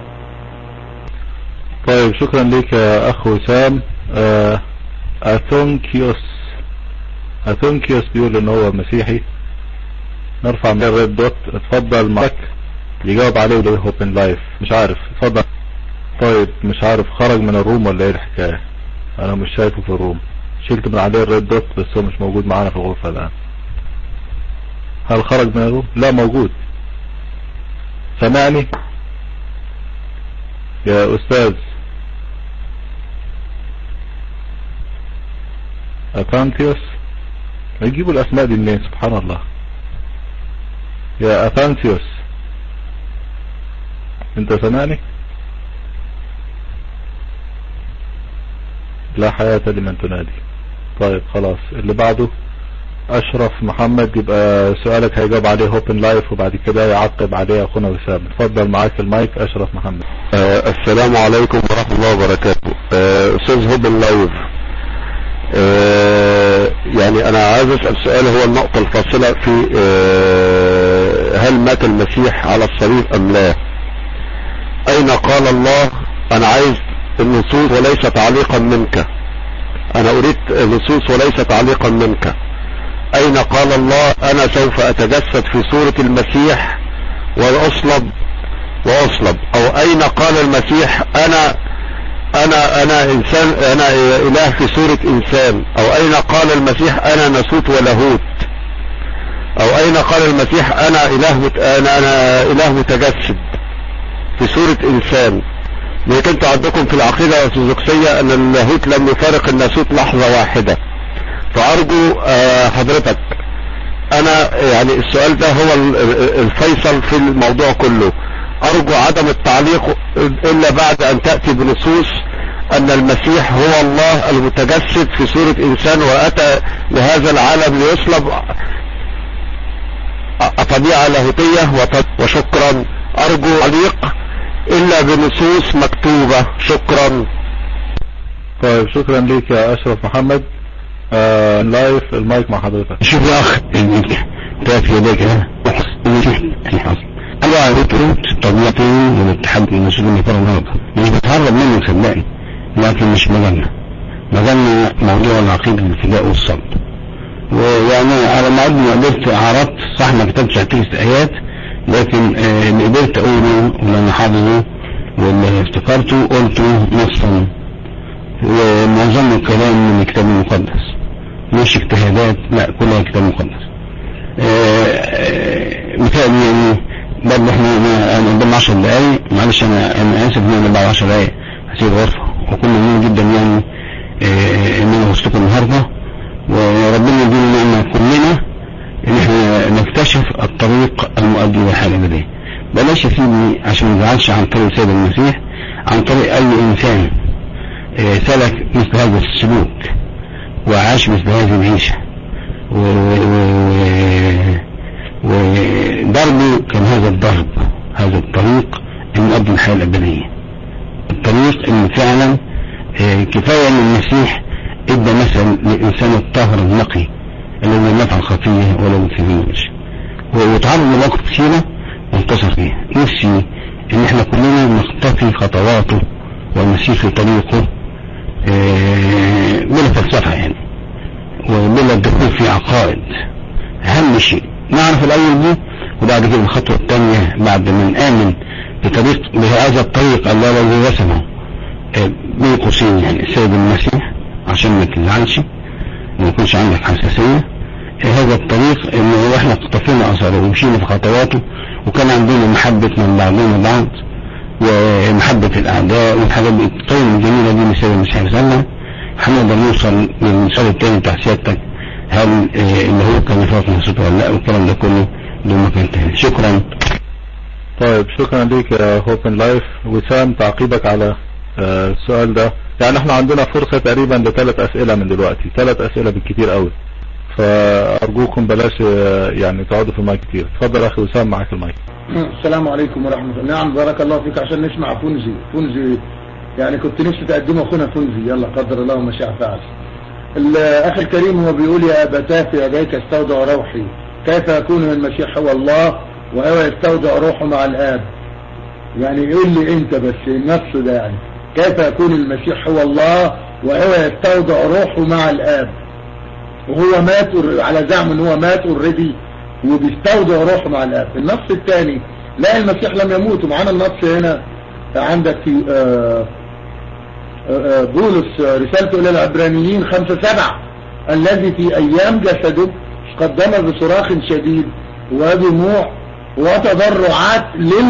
طيب شكرا ليك يا اخ وسام آه، اثونكيوس اثونكيوس بيقول ان هو مسيحي نرفع من الريد دوت اتفضل معك يجاوب عليه ولا اوبن لايف مش عارف اتفضل طيب مش عارف خرج من الروم ولا ايه الحكاية انا مش شايفه في الروم شلت من عليه الريد دوت بس هو مش موجود معانا في الغرفة الان هل خرج من الروم لا موجود سمعني يا استاذ اثانتيوس يجيبوا الاسماء دي منين سبحان الله يا اثانتيوس انت سمعني لا حياة لمن تنادي طيب خلاص اللي بعده اشرف محمد يبقى سؤالك هيجاوب عليه هوبن لايف وبعد كده يعقب عليه اخونا وسام اتفضل معاك المايك اشرف محمد آه السلام عليكم ورحمة الله وبركاته آه استاذ هوبن لايف آه يعني انا عايز اسأل سؤال هو النقطة الفاصلة في آه هل مات المسيح على الصليب ام لا اين قال الله انا عايز النصوص وليس تعليقا منك انا اريد نصوص وليس تعليقا منك اين قال الله انا سوف اتجسد في صورة المسيح واصلب واصلب او اين قال المسيح انا انا انا انسان انا اله في صورة انسان او اين قال المسيح انا نسوت ولاهوت او اين قال المسيح انا اله مت... انا انا اله متجسد في صورة انسان لكن انتوا عندكم في العقيدة الارثوذكسية ان اللاهوت لم يفارق الناسوت لحظة واحدة فارجو آه حضرتك انا يعني السؤال ده هو الفيصل في الموضوع كله ارجو عدم التعليق الا بعد ان تأتي بنصوص ان المسيح هو الله المتجسد في صورة انسان واتى لهذا العالم ليصلب طبيعة لاهوتية وشكرا ارجو تعليق الا بنصوص مكتوبة شكرا طيب شكرا ليك يا اشرف محمد آه لايف المايك مع حضرتك شوف يا اخ تقف يديك ها الحص الله يكرم طبيعتي والاتحاد من المسؤولين يفرق النهارده مش بتهرب منه صدقني لكن مش مجالنا مجالنا موضوع العقيدة الابتداء والصلب ويعني على ما قد قدرت عرضت صح ما كتبتش تكست ايات لكن آه اللي قدرت اقوله ولما حافظه واللي افتكرته قلته نصا ومعظم الكلام من الكتاب المقدس مش اجتهادات لا كلها كتاب مقدس مثال يعني برضه احنا انا قدام 10 دقايق معلش انا انا اسف ان انا بعد 10 دقايق هسيب غرفه وكنا مهم جدا يعني اه ان انا وسطكم النهارده وربنا يدينا نعمه كلنا ان احنا نكتشف الطريق المؤدي الى الحاجه دي بلاش يا سيدي عشان ما نزعلش عن طريق سيد المسيح عن طريق اي انسان اه سلك مثل هذا السلوك وعاش مثل هذه العيشه وضربه كان هذا الضرب هذا الطريق المؤدي الحياة الأبدية الطريق اللي فعلا كفاية ان المسيح ادى مثل للإنسان الطاهر النقي الذي لم يفعل خطية ولا يمكن شيء وتعرض لمواقف كثيرة وانتصر فيها نفسي ان احنا كلنا نختفي خطواته والمسيح في طريقه بلا فلسفة يعني وبلا الدخول في عقائد اهم شيء نعرف الاول دي وبعد كده الخطوة الثانية بعد ما نآمن بطريق بهذا الطريق الله الذي رسمه بين قوسين يعني السيد المسيح عشان ما تزعلش ما يكونش عندك حساسية هذا الطريق انه احنا اقتفينا اثره ومشينا في خطواته وكان عندنا محبة من بعضنا بعض ومحبة الاعداء والحاجات دي الطيب الجميلة دي من السيد المسيح وسلم هنقدر نوصل للمثال التاني بتاع سيادتك هل اللي هو كان يفرق نفسه ولا لا والكلام ده كله دون مكان تاني شكرا طيب شكرا ليك يا هوبن لايف وسام تعقيبك على السؤال ده يعني احنا عندنا فرصة تقريبا لثلاث اسئلة من دلوقتي ثلاث اسئلة بالكتير قوي فارجوكم بلاش يعني تقعدوا في المايك كتير اتفضل اخي وسام معاك المايك السلام عليكم ورحمة الله نعم بارك الله فيك عشان نسمع فونزي فونزي يعني كنت نفسي تقدمه اخونا فونزي يلا قدر الله ما شاء فعل الاخ الكريم هو بيقول يا ابتاه في يديك استودع روحي كيف يكون المسيح هو الله وهو يستودع روحه مع الاب يعني يقول لي انت بس النص ده يعني كيف يكون المسيح هو الله وهو يستودع روحه مع الاب وهو مات على زعم ان هو مات اوريدي وبيستودع روحه مع الاب النص الثاني لا المسيح لم يموت ومعانا النص هنا عندك في آآ آآ بولس رسالته الى العبرانيين خمسة سبعة الذي في ايام جسده قدم بصراخ شديد ودموع وتضرعات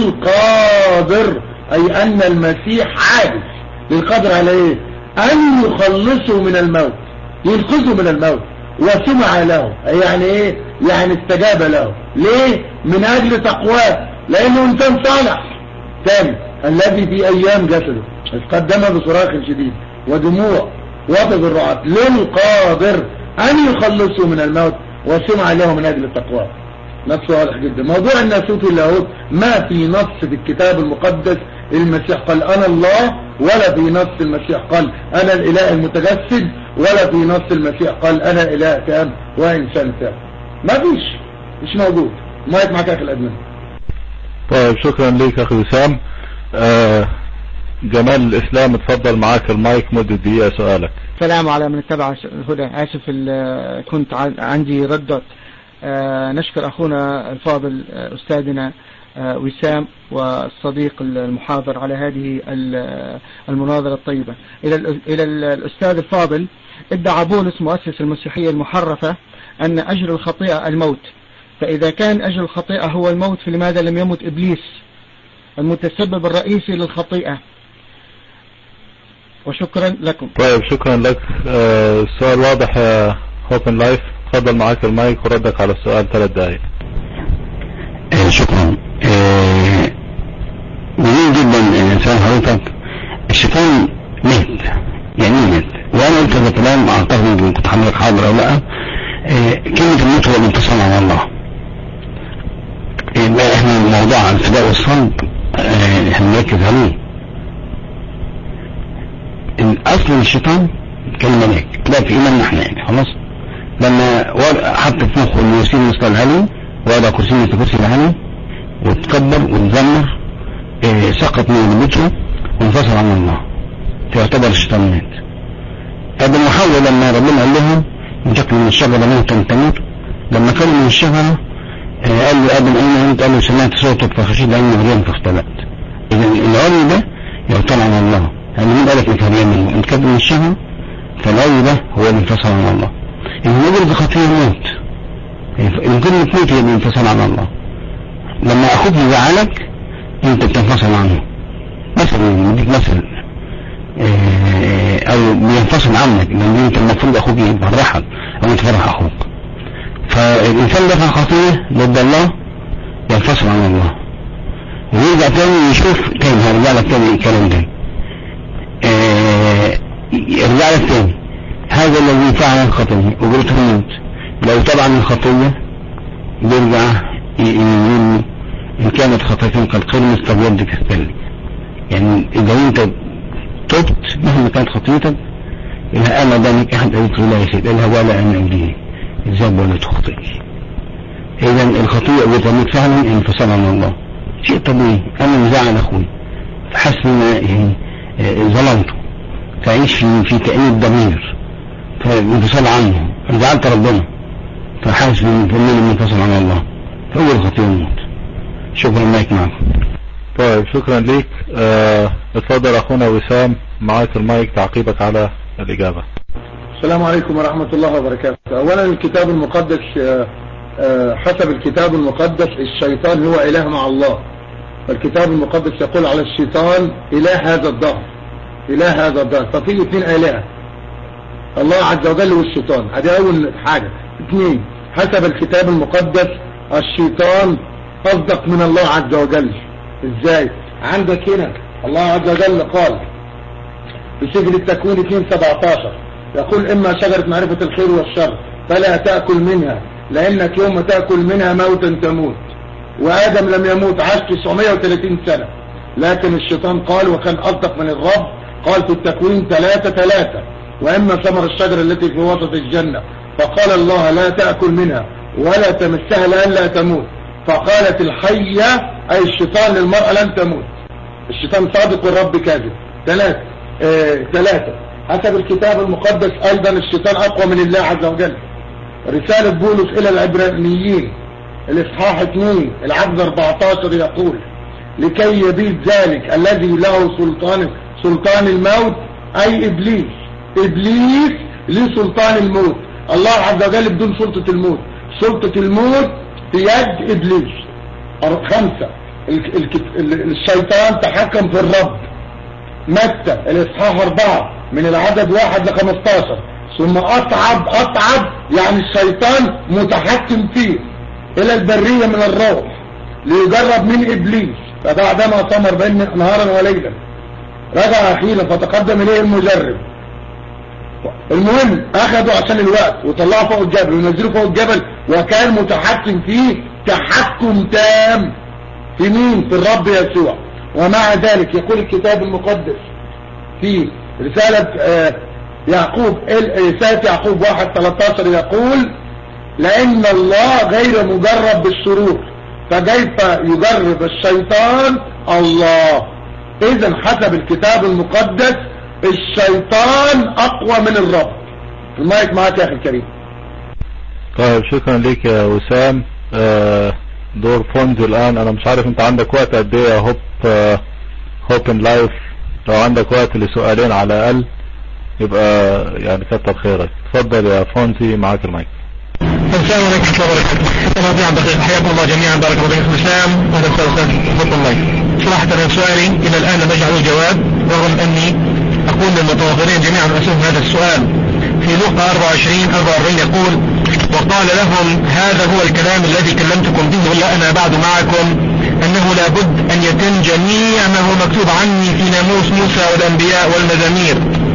للقادر اي ان المسيح عاجز للقادر على ايه ان يخلصه من الموت ينقذه من الموت وسمع له يعني ايه يعني استجاب له ليه من اجل تقواه لانه انسان صالح تاني الذي في ايام جسده قدم بصراخ شديد ودموع وتضرعات للقادر ان يخلصه من الموت وسمع له من اجل التقوى نص واضح جدا موضوع الناسوت واللاهوت ما في نص في الكتاب المقدس المسيح قال انا الله ولا في نص المسيح قال انا الاله المتجسد ولا في نص المسيح قال انا اله تام وانسان تام ما فيش مش موجود مايك معاك اخي الادمن طيب شكرا ليك اخي وسام آه جمال الاسلام اتفضل معاك المايك مدة دقيقة سؤالك السلام على من اتبع الهدى اسف كنت عندي ردات آه نشكر اخونا الفاضل آه استاذنا آه وسام والصديق المحاضر على هذه المناظرة الطيبة الى الى الاستاذ الفاضل ادعى بولس مؤسس المسيحية المحرفة ان اجر الخطيئة الموت فاذا كان اجر الخطيئة هو الموت فلماذا لم يمت ابليس المتسبب الرئيسي للخطيئة وشكرا لكم طيب شكرا لك آه السؤال واضح يا هوبن لايف تفضل معاك المايك وردك على السؤال ثلاث دقائق آه شكرا آه جميل جدا سؤال حضرتك الشيطان مات يعني مات وانا قلت هذا كلام اعتقد ان كنت حضرتك حاضر او لا آه كلمة الموت هو الانتصار على الله يبقى احنا الموضوع الفداء والصلب آه احنا نركز عليه اصل الشيطان كان ملاك لا في ايماننا احنا يعني خلاص لما حط في مخه انه يصير مثل الهلي وضع كرسي مثل كرسي الهلي وتكبر وتزمر اه سقط من ربته وانفصل عن الله فيعتبر الشيطان مات ادم وحواء لما ربنا قال لهم ان تاكلوا من الشجره موتا تموت لما كانوا من الشجره اه قال له ادم اين انت قال له سمعت صوتك فخشيت عني مريم فاختلت اذا العلم ده يعطل عن الله يعني مين قالك انت من انت كذب من الشهوة فالأول ده هو الانفصال عن الله النجر بخطير الموت يمكن انك تموت هي الانفصال عن الله لما اخوك يزعلك انت بتنفصل عنه مثلا بديك مثل اه او بينفصل عنك لان انت المفروض اخوك يفرحك او تفرح اخوك فالانسان دفع خطية ضد الله ينفصل عن الله ويرجع تاني يشوف تاني هرجع لك تاني الكلام ده اه يرجع لك تاني هذا الذي فعل الخطية وقلت الموت لو طبعا الخطية بيرجع يقول إن كانت خطيتين كالقرمز تبيض كالثلج يعني إذا أنت تبت مهما كانت خطيتك إلى أنا ذلك أحد أذكر الله يسيد إلها ولا أن أوليه الذنب ولا تخطئ إذا الخطيئة بتموت فعلا انفصال عن الله شيء طبيعي أنا مزعل أخوي فحس إن يعني ظلمته تعيش في في تأنيب ضمير فانفصال عنه زعلت ربنا فحاسس ان منفصل عن الله هو الخطيئة الموت شكرا لك معكم طيب شكرا ليك اه اتفضل اخونا وسام معاك المايك تعقيبك على الاجابة السلام عليكم ورحمة الله وبركاته اولا الكتاب المقدس اه اه حسب الكتاب المقدس الشيطان هو اله مع الله الكتاب المقدس يقول على الشيطان اله هذا الظهر اله هذا الظهر ففي اثنين الهه الله عز وجل والشيطان هذه اول حاجة اثنين حسب الكتاب المقدس الشيطان اصدق من الله عز وجل ازاي عندك هنا الله عز وجل قال في سجل التكوين 2 17 يقول اما شجرة معرفة الخير والشر فلا تأكل منها لانك يوم تأكل منها موتا تموت وادم لم يموت عاش 930 سنة لكن الشيطان قال وكان اصدق من الرب قال في التكوين 3 3 واما ثمر الشجرة التي في وسط الجنة فقال الله لا تأكل منها ولا تمسها لألا تموت فقالت الحية أي الشيطان للمرأة لن تموت الشيطان صادق والرب كاذب ثلاثة اه ثلاثة حسب الكتاب المقدس أيضا الشيطان أقوى من الله عز وجل رسالة بولس إلى العبرانيين الإصحاح 2 العبد 14 يقول لكي يبيد ذلك الذي له سلطان سلطان الموت أي إبليس إبليس له سلطان الموت الله عز وجل بدون سلطة الموت سلطة الموت في يد إبليس خمسة الشيطان تحكم في الرب متى الإصحاح أربعة من العدد واحد لخمستاشر ثم أصعد أصعد يعني الشيطان متحكم فيه إلى البرية من الروح ليجرب من إبليس فبعدما ثمر بين نهارا وليلا رجع أخيرا فتقدم إليه المجرب المهم اخذوا عشان الوقت وطلعوا فوق الجبل ونزلوا فوق الجبل وكان متحكم فيه تحكم تام في مين في الرب يسوع ومع ذلك يقول الكتاب المقدس في رسالة يعقوب رسالة يعقوب واحد 13 يقول لان الله غير مجرب بالشرور فكيف يجرب الشيطان الله اذا حسب الكتاب المقدس الشيطان اقوى من الرب المايك معاك يا اخي الكريم طيب شكرا ليك يا وسام آه دور فونز الان انا مش عارف انت عندك وقت قد ايه يا هوب آه هوب ان لايف لو عندك وقت لسؤالين على الاقل يبقى يعني كتر خيرك اتفضل يا فونزي معاك المايك السلام عليكم ورحمة الله وبركاته أنا رضي دقيقة حياكم الله جميعا بارك الله فيكم الإسلام وهذا أستاذ فضل الله صراحة أنا سؤالي إلى الآن لم أجعله جواب رغم أني أقول للمتوافرين جميعا أسألهم هذا السؤال في لقى 24 44 يقول وقال لهم هذا هو الكلام الذي كلمتكم به ولا أنا بعد معكم أنه لابد أن يتم جميع ما هو مكتوب عني في ناموس موسى والأنبياء والمزامير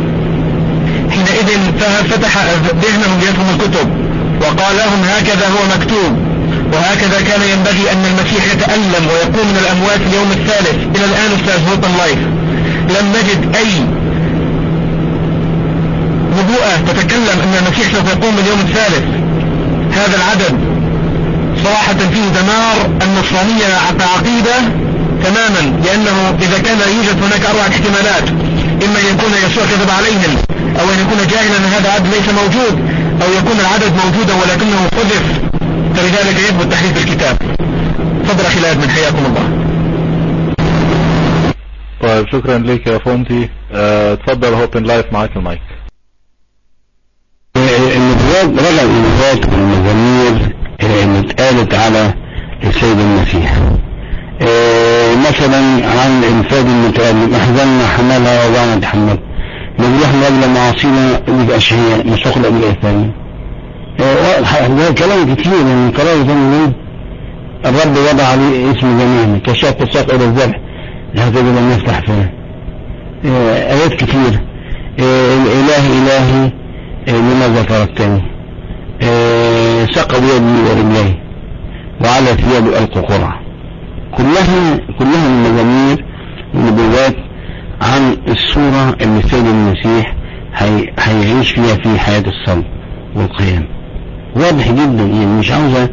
حينئذ فتح ذهنهم ليفهموا الكتب وقال لهم هكذا هو مكتوب وهكذا كان ينبغي أن المسيح يتألم ويقوم من الأموات اليوم الثالث إلى الآن أستاذ هوبن لايف لم نجد أي نبوءة تتكلم أن المسيح سوف يقوم اليوم الثالث هذا العدد صراحة فيه دمار النصرانية كعقيدة تماما لأنه إذا كان يوجد هناك أربعة احتمالات إما أن يكون يسوع كذب عليهم أو أن يكون جاهلا أن هذا العدد ليس موجود أو يكون العدد موجودا ولكنه حذف فلذلك يثبت تحريف الكتاب تفضل أخي الأدمن حياكم الله طيب طيب شكرا ليك يا فونتي آه، اتفضل هوبن لايف معاك المايك النبوات رجع النبوات والمزامير آه، اللي اتقالت على السيد المسيح آه، مثلا عن الفاد المتألم احزننا حملها وضعنا تحمل مجروح من اجل معاصينا اللي اشهياء مسوق لاجل اثامنا ده كلام كتير من كلام زي ما الرب وضع عليه اسم جميعنا كشاة تساق الى الذبح لا تجد ان يفتح فيه آه، ايات كتير آه، الاله الهي آه، لماذا تركتني آه، سقى بيدي ورجلي وعلى ثيابي القى قرعه كلها كلها من المزامير والنبوات عن الصورة اللي السيد المسيح هي هيعيش فيها في حياة الصلب والقيام واضح جدا يعني مش عاوزة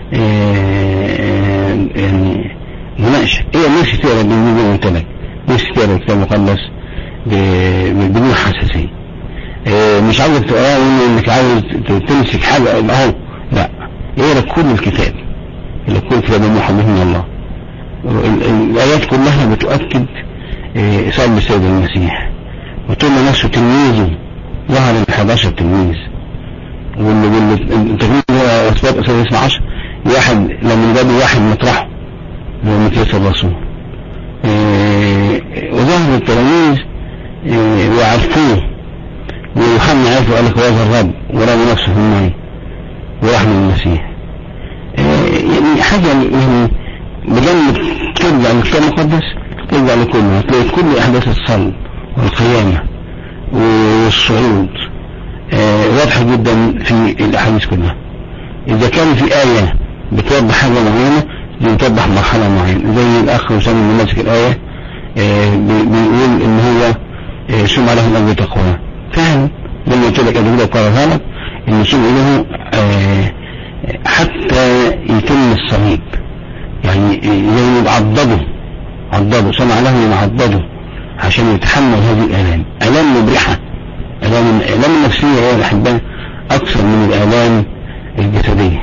آه، يعني مناقشة هي نفسي تقرا بالنسبة زي ما قلت لك نفسي تقرا الكتاب المقدس ب- بدون حساسية آه، مش عاوزك تقراه وإن- انك عاوز ت- تمسك حاجة اهو لا اقرا كل الكتاب اللي كل كتاب موحى به من الله ال- ال- الآيات كلها بتؤكد آه، صلب السيد المسيح وطول ما نفسه تلميذه ظهر ال 11 تلميذ واللي واللي التلميذ هو اسباب اسباب 12 واحد لما جابوا واحد مطرحه هو متياس الرسول آه، وظهر التلاميذ آه، وعرفوه ويوحنا عرفه قال لك هذا الرب ورمى نفسه في الماء وراح من المسيح آه، يعني حاجة يعني بجانب ترجع للكتاب المقدس ترجع لكله هتلاقي كل احداث الصلب والقيامة والصعود آه، واضحة جدا في الاحاديث كلها اذا كان في آية بتوضح حاجة معينة دي بتوضح مرحلة معينة زي الاخ وسام اللي ماسك الآية آه، بي- بيقول ان هو آه، سمع له من اجل تقوى فعلا زي ما قلت لك قبل كده وقررها لك ان سمع له آه، حتى يتم الصليب يعني زي ما عضده عضده سمع له وعضده عشان يتحمل هذه الآلام آلام مبرحة آلام الآلام النفسية هي الأحباء أكثر من الآلام الجسدية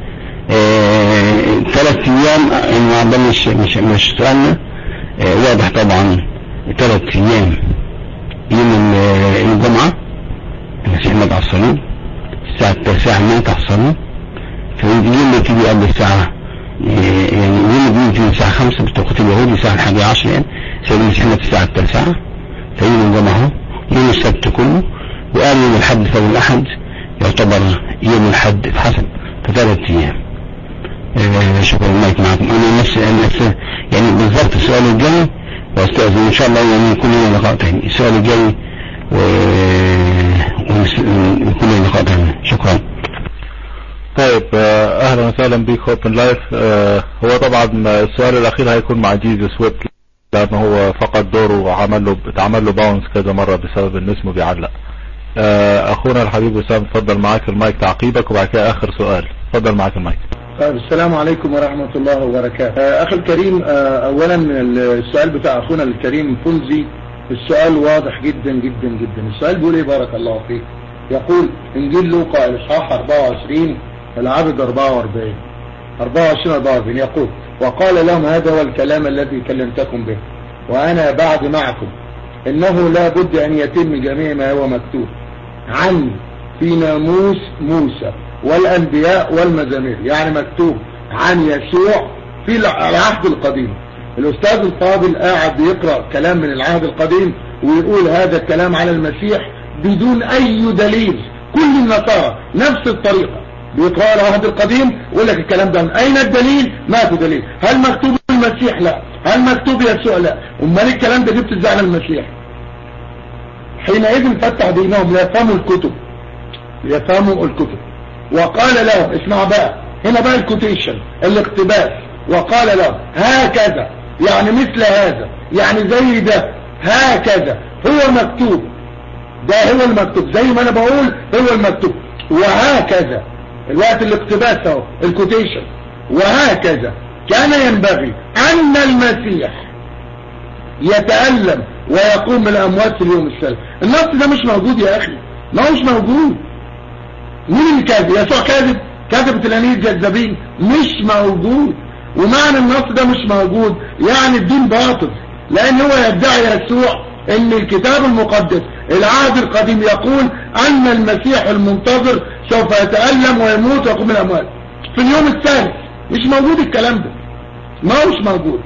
آه، ثلاث أيام إن عبد مش مش مش سؤالنا آه، واضح طبعا ثلاث أيام يوم ال- الجمعة المسيح مات على الصليب الساعة التاسعة مات على الصليب فاليوم اللي تيجي قبل الساعة آه، يعني اليوم اللي بيجي الساعة خمسة بالتوقيت اليهودي الساعة الحادية عشر يعني سيد المسيح مات الساعة التاسعة فيوم الجمعة اهو يوم السبت كله وقال يوم الحد فوق الأحد يعتبر يوم الحد اتحسب في ثلاث أيام آه، شكرا المايك معكم أنا نفس أنا نفس يعني بالضبط السؤال الجاي واستاذن إن شاء الله يعني يكون لنا لقاء تاني السؤال الجاي و... ونس- ويكون لنا لقاء تاني شكرا طيب آه، اهلا وسهلا بيك اوبن لايف هو طبعا السؤال الاخير هيكون مع جيزس ويب لانه هو فقد دوره وعمل له اتعمل له باونس كذا مرة بسبب ان اسمه بيعلق آه، اخونا الحبيب وسام اتفضل معاك المايك تعقيبك وبعد كده اخر سؤال اتفضل معاك المايك طيب السلام عليكم ورحمة الله وبركاته آه، أخي الكريم آه، أولا السؤال بتاع أخونا الكريم فوزي السؤال واضح جدا جدا جدا السؤال بيقول إيه بارك الله فيك يقول إنجيل لوقا الإصحاح 24 العدد 44 24 44 يقول وقال لهم هذا هو الكلام الذي كلمتكم به وأنا بعد معكم إنه لا بد أن يتم جميع ما هو مكتوب عني في ناموس موسى والأنبياء والمزامير يعني مكتوب عن يسوع في العهد القديم الأستاذ الفاضل قاعد بيقرأ كلام من العهد القديم ويقول هذا الكلام على المسيح بدون أي دليل كل النصارى نفس الطريقة بيقرأ العهد القديم ويقول لك الكلام ده من أين الدليل ما في دليل هل مكتوب المسيح لا هل مكتوب يسوع لا امال الكلام ده جبت ازاي على المسيح حينئذ فتح بينهم ليفهموا الكتب ليفهموا الكتب وقال لهم اسمع بقى هنا بقى الكوتيشن الاقتباس وقال لهم هكذا يعني مثل هذا يعني زي ده هكذا هو مكتوب ده هو المكتوب زي ما انا بقول هو المكتوب وهكذا الوقت الاقتباس اهو الكوتيشن وهكذا كان ينبغي ان المسيح يتألم ويقوم من الاموات في اليوم الثالث النص ده مش موجود يا اخي ما هوش موجود مين اللي كاذب يسوع كاذب كذبت الانيس جذابين مش موجود ومعنى النص ده مش موجود يعني الدين باطل لان هو يدعي يسوع ان الكتاب المقدس العهد القديم يقول ان المسيح المنتظر سوف يتألم ويموت ويقوم من الاموات في اليوم الثالث مش موجود الكلام ده ما هوش موجود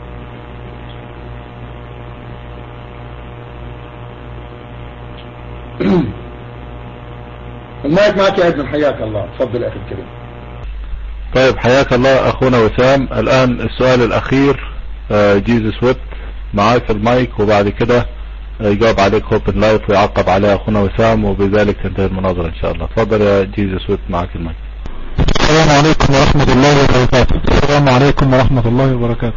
المايك معك يا ابن حياك الله تفضل يا اخي الكريم طيب حياك الله اخونا وسام الان السؤال الاخير آه، جيزس ويب معاك المايك وبعد كده آه، يجاوب عليك هوبن لايف ويعقب عليه اخونا وسام وبذلك تنتهي المناظرة ان شاء الله تفضل يا جيزس ويب معاك المايك السلام عليكم ورحمة الله وبركاته السلام عليكم ورحمة الله وبركاته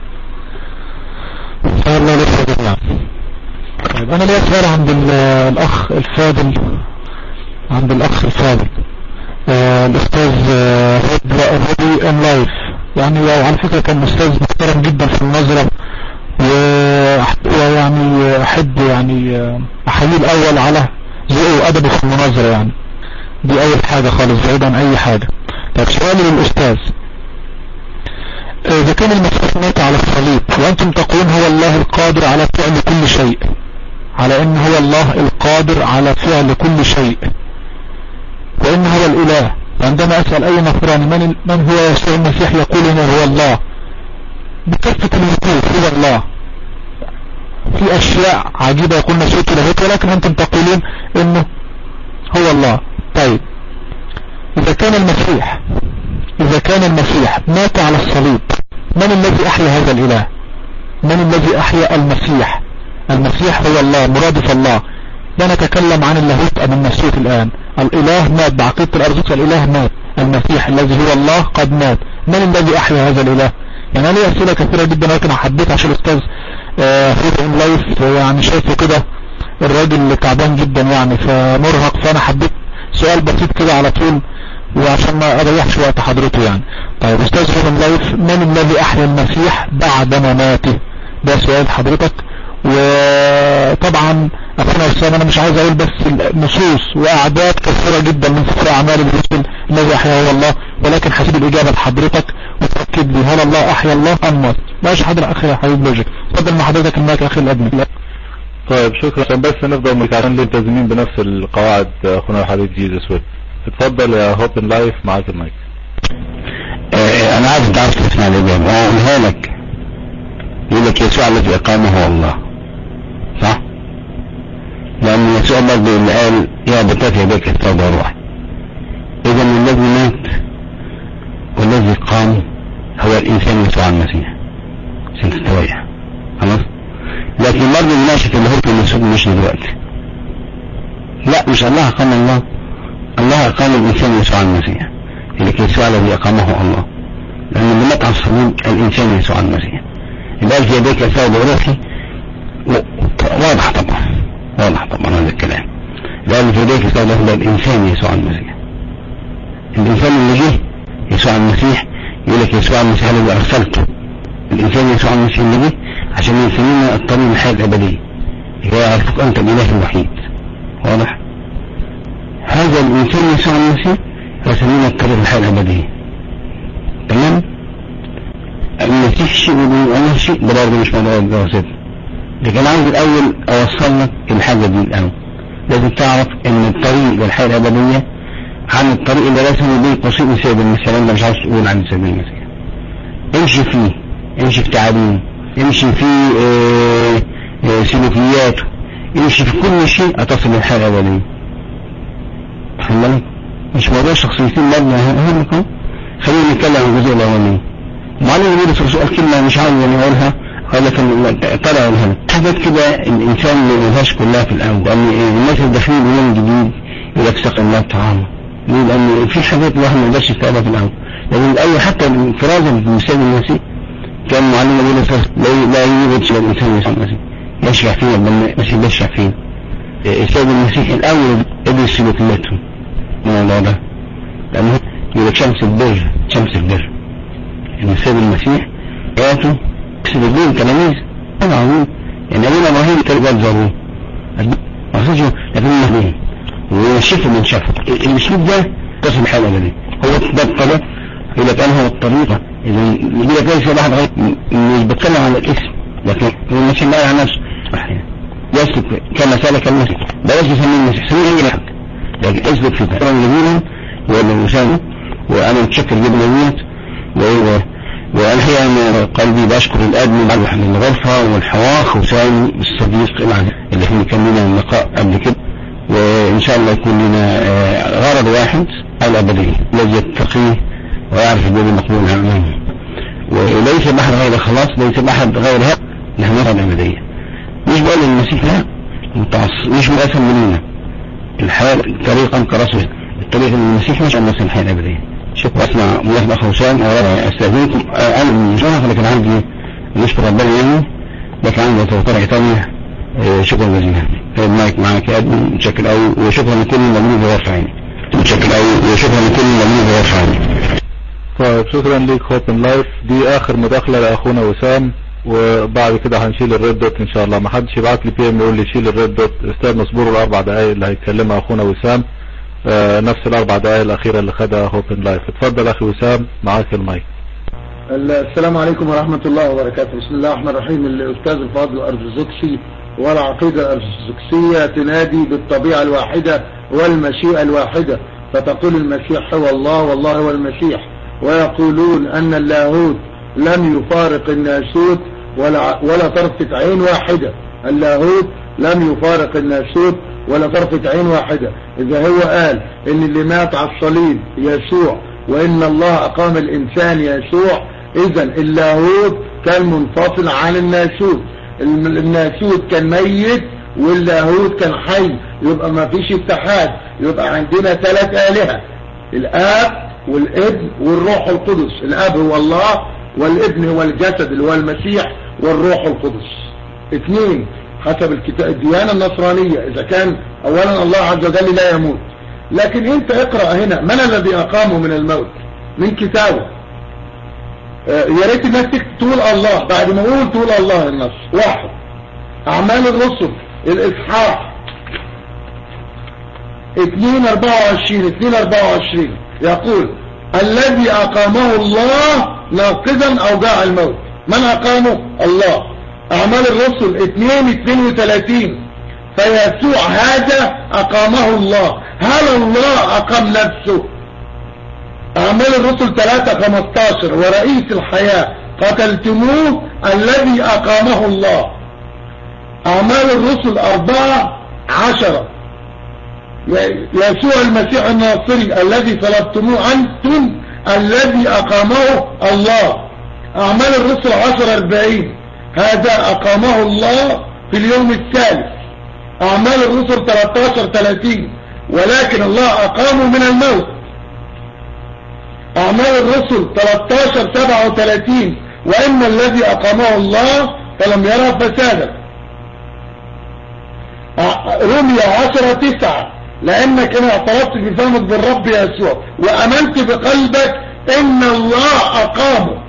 شاء الله لسه جميعا طيب انا ليا سؤال عند ال- الاخ الفاضل عند الاخ الفاضل آه الاستاذ آه، هود هودي ان لايف يعني وعلى فكرة كان استاذ محترم جدا في النظرة و- ويعني احب يعني آه، احييه الاول على ذوقه وادبه في المناظرة يعني دي اول حاجة خالص بعيد عن اي حاجة طيب سؤالي للاستاذ اذا كان المسيح مات على الصليب وانتم تقولون هو الله القادر على فعل كل شيء على ان هو الله القادر على فعل كل شيء وان هو الاله عندما اسأل اي نصراني من, من هو يسوع المسيح يقول انه هو الله بكافة الوقوف هو الله في اشياء عجيبة يقول نسوت لاهوت ولكن انتم تقولون انه هو الله طيب اذا كان المسيح اذا كان المسيح مات على الصليب من الذي احيا هذا الاله من الذي احيا المسيح المسيح هو الله مرادف الله لا نتكلم عن اللاهوت ام النسوت الان الاله مات بعقيدة الارزوق الاله مات المسيح الذي هو الله قد مات من الذي احيا هذا الاله يعني انا لي اسئله كثيره جدا ولكن حبيت عشان الاستاذ آه فوت ان لايف يعني شايفه كده الراجل تعبان جدا يعني فمرهق فانا حبيت سؤال بسيط كده على طول وعشان ما اضيعش وقت حضرته يعني طيب استاذ فوت لايف من الذي احيا المسيح بعد مماته ده سؤال حضرتك وطبعا اخونا اسامه انا مش عايز اقول بس النصوص واعداد كثيره جدا من سفر اعمال الرسل الذي احيا هو الله ولكن هسيب الاجابه لحضرتك وتاكد لي هل الله احيا الله ام مات ماشي حاضر اخي يا حبيب لوجيك اتفضل مع حضرتك المايك يا اخي الادمي طيب شكرا عشان بس نفضل متعلمين ملتزمين بنفس القواعد اخونا الحبيب جيزس ويب اتفضل يا هوبن لايف معاك المايك آه، انا عايز تعرف تسمع الاجابه اقولها لك يقول لك يسوع الذي اقامه هو الله صح لان يسوع برضه اللي قال يا بطاط يديك التوبه روح اذا الذي مات والذي قام هو الانسان يسوع المسيح عشان تستوعب خلاص لكن برضه مناقشه اللاهوت والنسوت مش دلوقتي لا مش الله اقام الله الله اقام الانسان يسوع المسيح لكن يسوع الذي اقامه الله لان اللي مات على الصليب الانسان يسوع المسيح يبقى في يديك الثوب وروحي و- واضح طبعا واضح طبعا هذا الكلام لان في يديك الثوب هو الانسان يسوع المسيح الانسان اللي جه يسوع المسيح يقول لك يسوع المسيح الذي ارسلته الانسان يسوع المسيح اللي جه عشان يسلمنا الطريق للحياه الابديه هو يعرفك انت الاله الوحيد واضح هذا الانسان يسوع المسيح يسلمنا الطريق للحياه الابديه تمام المسيح شيء والله شيء ده برضه مش موضوع الدراسات لكن عايز الاول اوصل لك الحاجه دي الاول لازم تعرف ان الطريق للحياه الابديه عن الطريق اللي رسمه بين قوسين سيد المسيح انت مش عاوز تقول عن سيد المسيح امشي فيه امشي في تعاليمه امشي في آه، آه، سلوكياته امشي في كل شيء هتصل للحياه الابديه فاهم بالك؟ مش موضوع شخصيتين مبنى اهم لكم خلينا نتكلم عن الجزء الاولاني معلم يقول سؤال كلمة مش عاوز يعني اقولها ولكن طلع لها حاجات كده الانسان ما يقولهاش كلها في الاول لان الناس اللي داخلين اليوم جديد يقول لك سقي الله طعام ليه؟ لان في حاجات الواحد ما يقدرش يستوعبها في الاول لكن الاول حتى انفرادا بالسيد المسيح كان معلم يقول لك لا لا يوجد شيء الانسان يسوع المسيح يشفع فينا بل مش يشفع فينا السيد المسيح الاول ادرس سلوكياته من الموضوع ده لانه يقول لك شمس البر شمس البر ان السيد المسيح آتوا يقصد الدين تلاميذ هذا عظيم يعني أبونا إبراهيم كان قال زاروه ما أقصدش لكن مهدين ويشف من شافه الأسلوب ده تصل الحالة دي هو ده الطريق يقول لك أنا هو الطريقة إذا يقول لك ليس واحد غير مش بتكلم على الاسم لكن المسيح لا يعلم نفسه يسلك كما سلك المسيح بلاش يسميه المسيح سميه اي حق لكن اسلك في كرم جميلا ولا وسام وانا متشكر جدا ليك والحقيقه انا قلبي بشكر الادمن من الغرفه والحواخ وسام الصديق العزيز اللي احنا كان لنا اللقاء قبل كده وان شاء الله يكون لنا غرض واحد الابديه الذي يتقيه ويعرف الدين المقبول امامه وليس بحر غير خلاص ليس بحر غير هذا نحن نرى الابديه مش بقول المسيح لا متعصب مش مقسم مننا الحياه طريقا كرسول الطريق المسيح مش الناس الحياه الابديه شكرا اسمع ملاحظة اخ وسام استاذنكم انا من شرف لكن عندي نشكر ربنا يعني لكن عندي طريقه ثانيه شكرا جزيلا المايك معك يا ادم متشكر قوي وشكرا لكل المؤمنين بغرفة عيني متشكر قوي وشكرا لكل المؤمنين بغرفة عيني طيب شكرا ليك هوبن لايف دي اخر مداخلة لاخونا وسام وبعد كده هنشيل الريد دوت ان شاء الله ما حدش يبعت لي بي ام يقول لي شيل الريد دوت استاذ مصبور الاربع دقايق اللي هيتكلمها اخونا وسام آه نفس الاربع دقايق الاخيرة اللي خدها هوبن لايف اتفضل اخي وسام معاك المايك السلام عليكم ورحمة الله وبركاته بسم الله الرحمن الرحيم الأستاذ الفاضل الأرثوذكسي والعقيدة الأرثوذكسية تنادي بالطبيعة الواحدة والمشيئة الواحدة فتقول المسيح هو الله والله هو المسيح ويقولون أن اللاهوت لم يفارق الناسوت ولا, ولا طرفة عين واحدة اللاهوت لم يفارق الناسوت ولا طرفة عين واحدة إذا هو قال إن اللي مات على الصليب يسوع وإن الله أقام الإنسان يسوع إذا اللاهوت كان منفصل عن الناسوت الناسوت كان ميت واللاهوت كان حي يبقى ما فيش اتحاد يبقى عندنا ثلاث آلهة الآب والابن والروح القدس الآب هو الله والابن هو الجسد اللي هو المسيح والروح القدس اثنين حسب الكتاب الديانة النصرانية إذا كان أولا الله عز وجل لا يموت لكن انت اقرأ هنا من الذي أقامه من الموت من كتابه يا ريت الناس تقول الله بعد ما اقول تقول الله النص واحد اعمال الرسل الاصحاح 2 24 2 24 يقول الذي اقامه الله ناقضا اوجاع الموت من اقامه الله اعمال الرسل 2 32 فيسوع هذا اقامه الله هل الله اقام نفسه أعمال الرسل 3 15 ورئيس الحياة قتلتموه الذي أقامه الله أعمال الرسل 4 10 يسوع المسيح الناصري الذي طلبتموه أنتم الذي أقامه الله أعمال الرسل 10 40 هذا أقامه الله في اليوم الثالث أعمال الرسل 13 30 ولكن الله أقامه من الموت أعمال الرسل 13 37 وإن الذي أقامه الله فلم يرى فسادا رمية 10 9 لأنك أنا اعترفت بفمك بالرب يسوع وأمنت بقلبك إن الله أقامه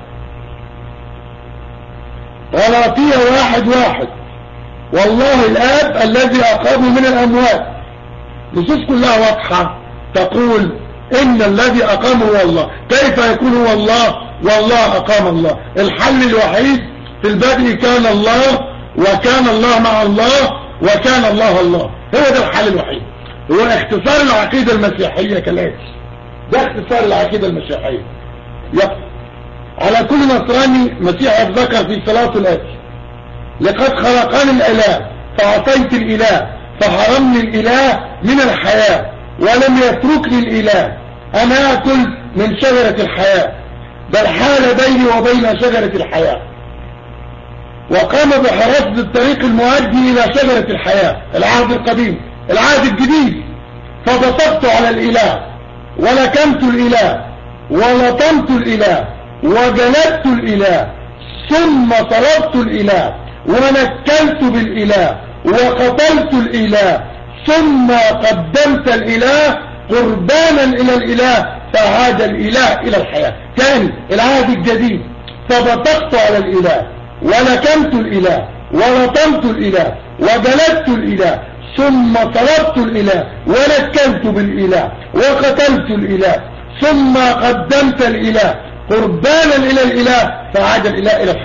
غلاطية واحد واحد والله الآب الذي أقامه من الأموات نصوص كلها واضحة تقول إن الذي أقامه هو الله كيف يكون هو الله والله أقام الله الحل الوحيد في البدء كان الله وكان الله مع الله وكان الله الله هو ده الحل الوحيد هو اختصار العقيدة المسيحية كالآتي ده اختصار العقيدة المسيحية يقف على كل نصراني مسيح يتذكر في صلاته الآتي لقد خلقني الإله فأعطيت الإله فحرمني الإله من الحياة ولم يتركني الإله أنا أكل من شجرة الحياة بل حال بيني وبين شجرة الحياة وقام بحراسة الطريق المؤدي إلى شجرة الحياة العهد القديم العهد الجديد فبسطت على الإله ولكمت الإله ولطمت الإله وجلدت الإله ثم طلبت الإله ونكلت بالإله وقتلت الإله ثم قدمت الإله قربانا إلى الإله فعاد الإله إلى الحياة ثاني العهد الجديد فبطقت على الإله ولكمت الإله ولطمت الإله وجلدت الإله ثم طلبت الإله ونكلت بالإله وقتلت الإله ثم قدمت الإله قربانا إلى الإله فعاد الإله إلى الحياة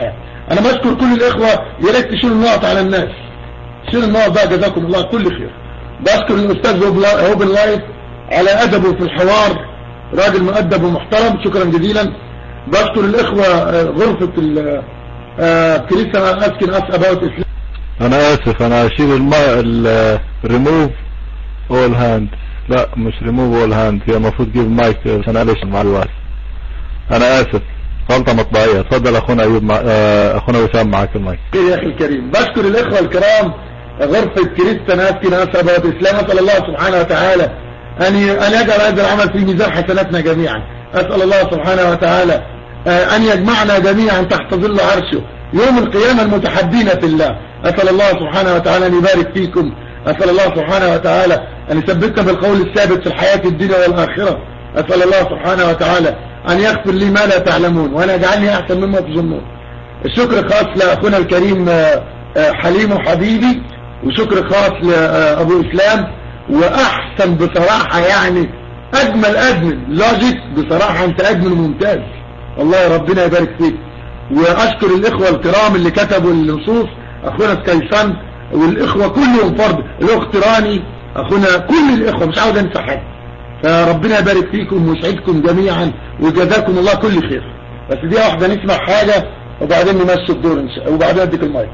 انا بشكر كل الاخوة يا ريت تشيلوا النقط على الناس شيلوا النقط بقى جزاكم الله كل خير بشكر الاستاذ هوب- هوبن لايف على ادبه في الحوار راجل مؤدب ومحترم شكرا جزيلا بشكر الاخوة آه، غرفة ال- آه، كنيسة اسكن اس اباوت اسلام انا اسف انا اشيل الما ريموف اول هاند لا مش ريموف اول هاند هي المفروض تجيب مايك عشان اليش مع الوقت انا اسف غلطة مطبعية اتفضل اخونا ايوب مع... آه، اخونا وسام معاك المايك يا اخي الكريم بشكر الاخوة الكرام غرفة كنيسة اسكن اس اباوت اسلام اسال الله سبحانه وتعالى ان ي- ان يجعل هذا العمل في ميزان حسناتنا جميعا اسال الله سبحانه وتعالى آه، ان يجمعنا جميعا تحت ظل عرشه يوم القيامة المتحدين في الله اسال الله سبحانه وتعالى ان يبارك فيكم اسال الله سبحانه وتعالى ان يثبتنا بالقول الثابت في الحياة الدنيا والاخرة اسال الله سبحانه وتعالى ان يغفر لي ما لا تعلمون وان يجعلني احسن مما تظنون الشكر خاص لاخونا الكريم آه، آه، حليم وحبيبي وشكر خاص لابو اسلام واحسن بصراحة يعني اجمل اجمل لوجيك بصراحة انت اجمل وممتاز والله ربنا يبارك فيك واشكر الاخوة الكرام اللي كتبوا النصوص اخونا سكايسان والاخوة كلهم فرد الاخت راني اخونا كل الاخوة مش عاوز انسى حد فربنا يبارك فيكم ويسعدكم جميعا وجزاكم الله كل خير بس دي واحدة نسمع حاجة وبعدين نمشي الدور إن شاء وبعدين اديك المايك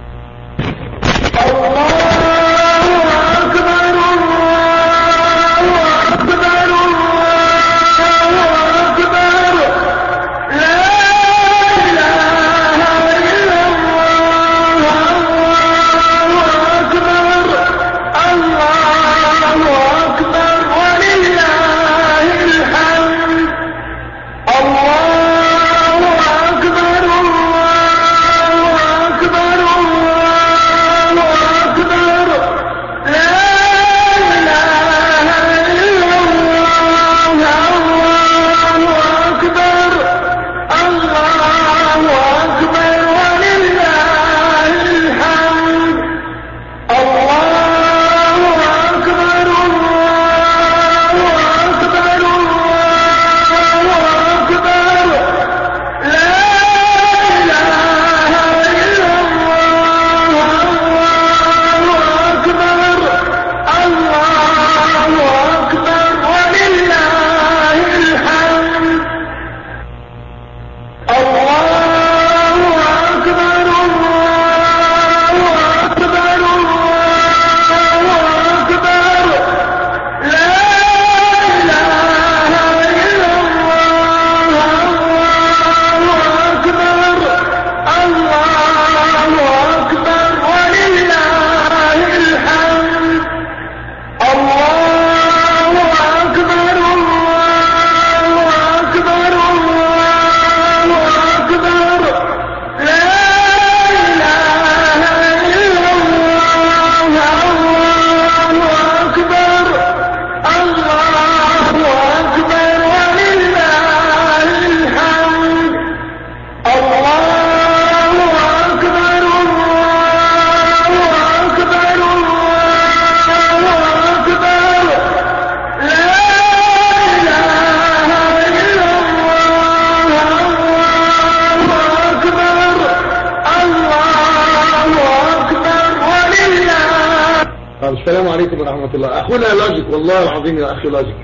طب السلام عليكم ورحمة الله اخونا لوجيك والله العظيم يا اخي لوجيك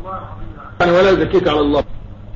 انا ولا ازكيك على الله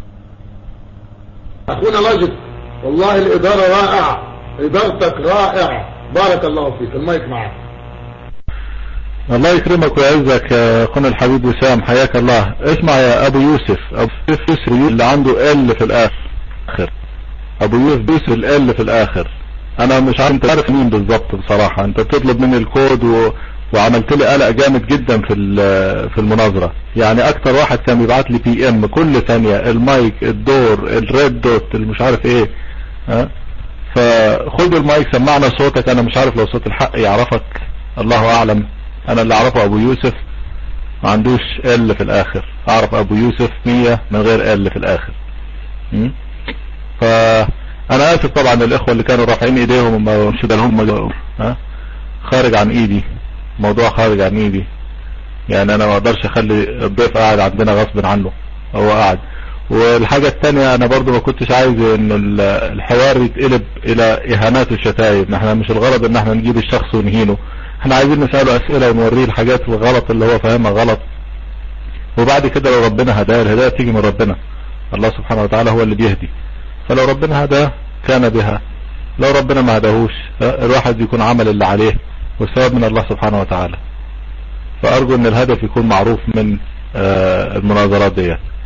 اخونا لوجيك والله الادارة رائعة ادارتك رائعة بارك الله فيك المايك معك الله يكرمك ويعزك يا اخونا الحبيب وسام حياك الله اسمع يا ابو يوسف ابو يوسف يسري اللي عنده ال في الاخر ابو يوسف يوسف ال في الاخر انا مش عارف انت عارف مين بالظبط بصراحة انت بتطلب مني الكود و... وعملت لي قلق جامد جدا في ال- في المناظرة يعني اكتر واحد كان بيبعت لي بي ام كل ثانية المايك الدور الريد دوت اللي مش عارف ايه ها فخد المايك سمعنا صوتك انا مش عارف لو صوت الحق يعرفك الله اعلم انا اللي اعرفه ابو يوسف ما عندوش ال في الاخر اعرف ابو يوسف مية من غير ال في الاخر م? فانا اسف طبعا الاخوة اللي كانوا رافعين ايديهم وما مش لهم ها خارج عن ايدي موضوع خارج عن ايدي يعني انا ما اقدرش اخلي الضيف قاعد عندنا غصب عنه هو قاعد والحاجة الثانية انا برضو ما كنتش عايز ان ال- الحوار يتقلب الى اهانات وشتايم احنا مش الغرض ان احنا نجيب الشخص ونهينه احنا عايزين نسأله اسئلة ونوريه الحاجات الغلط اللي هو فاهمها غلط وبعد كده لو ربنا هداه الهداية تيجي من ربنا الله سبحانه وتعالى هو اللي بيهدي فلو ربنا هداه كان بها لو ربنا ما هداهوش اه، الواحد يكون عمل اللي عليه والثواب من الله سبحانه وتعالى فأرجو أن الهدف يكون معروف من آه، المناظرات ديت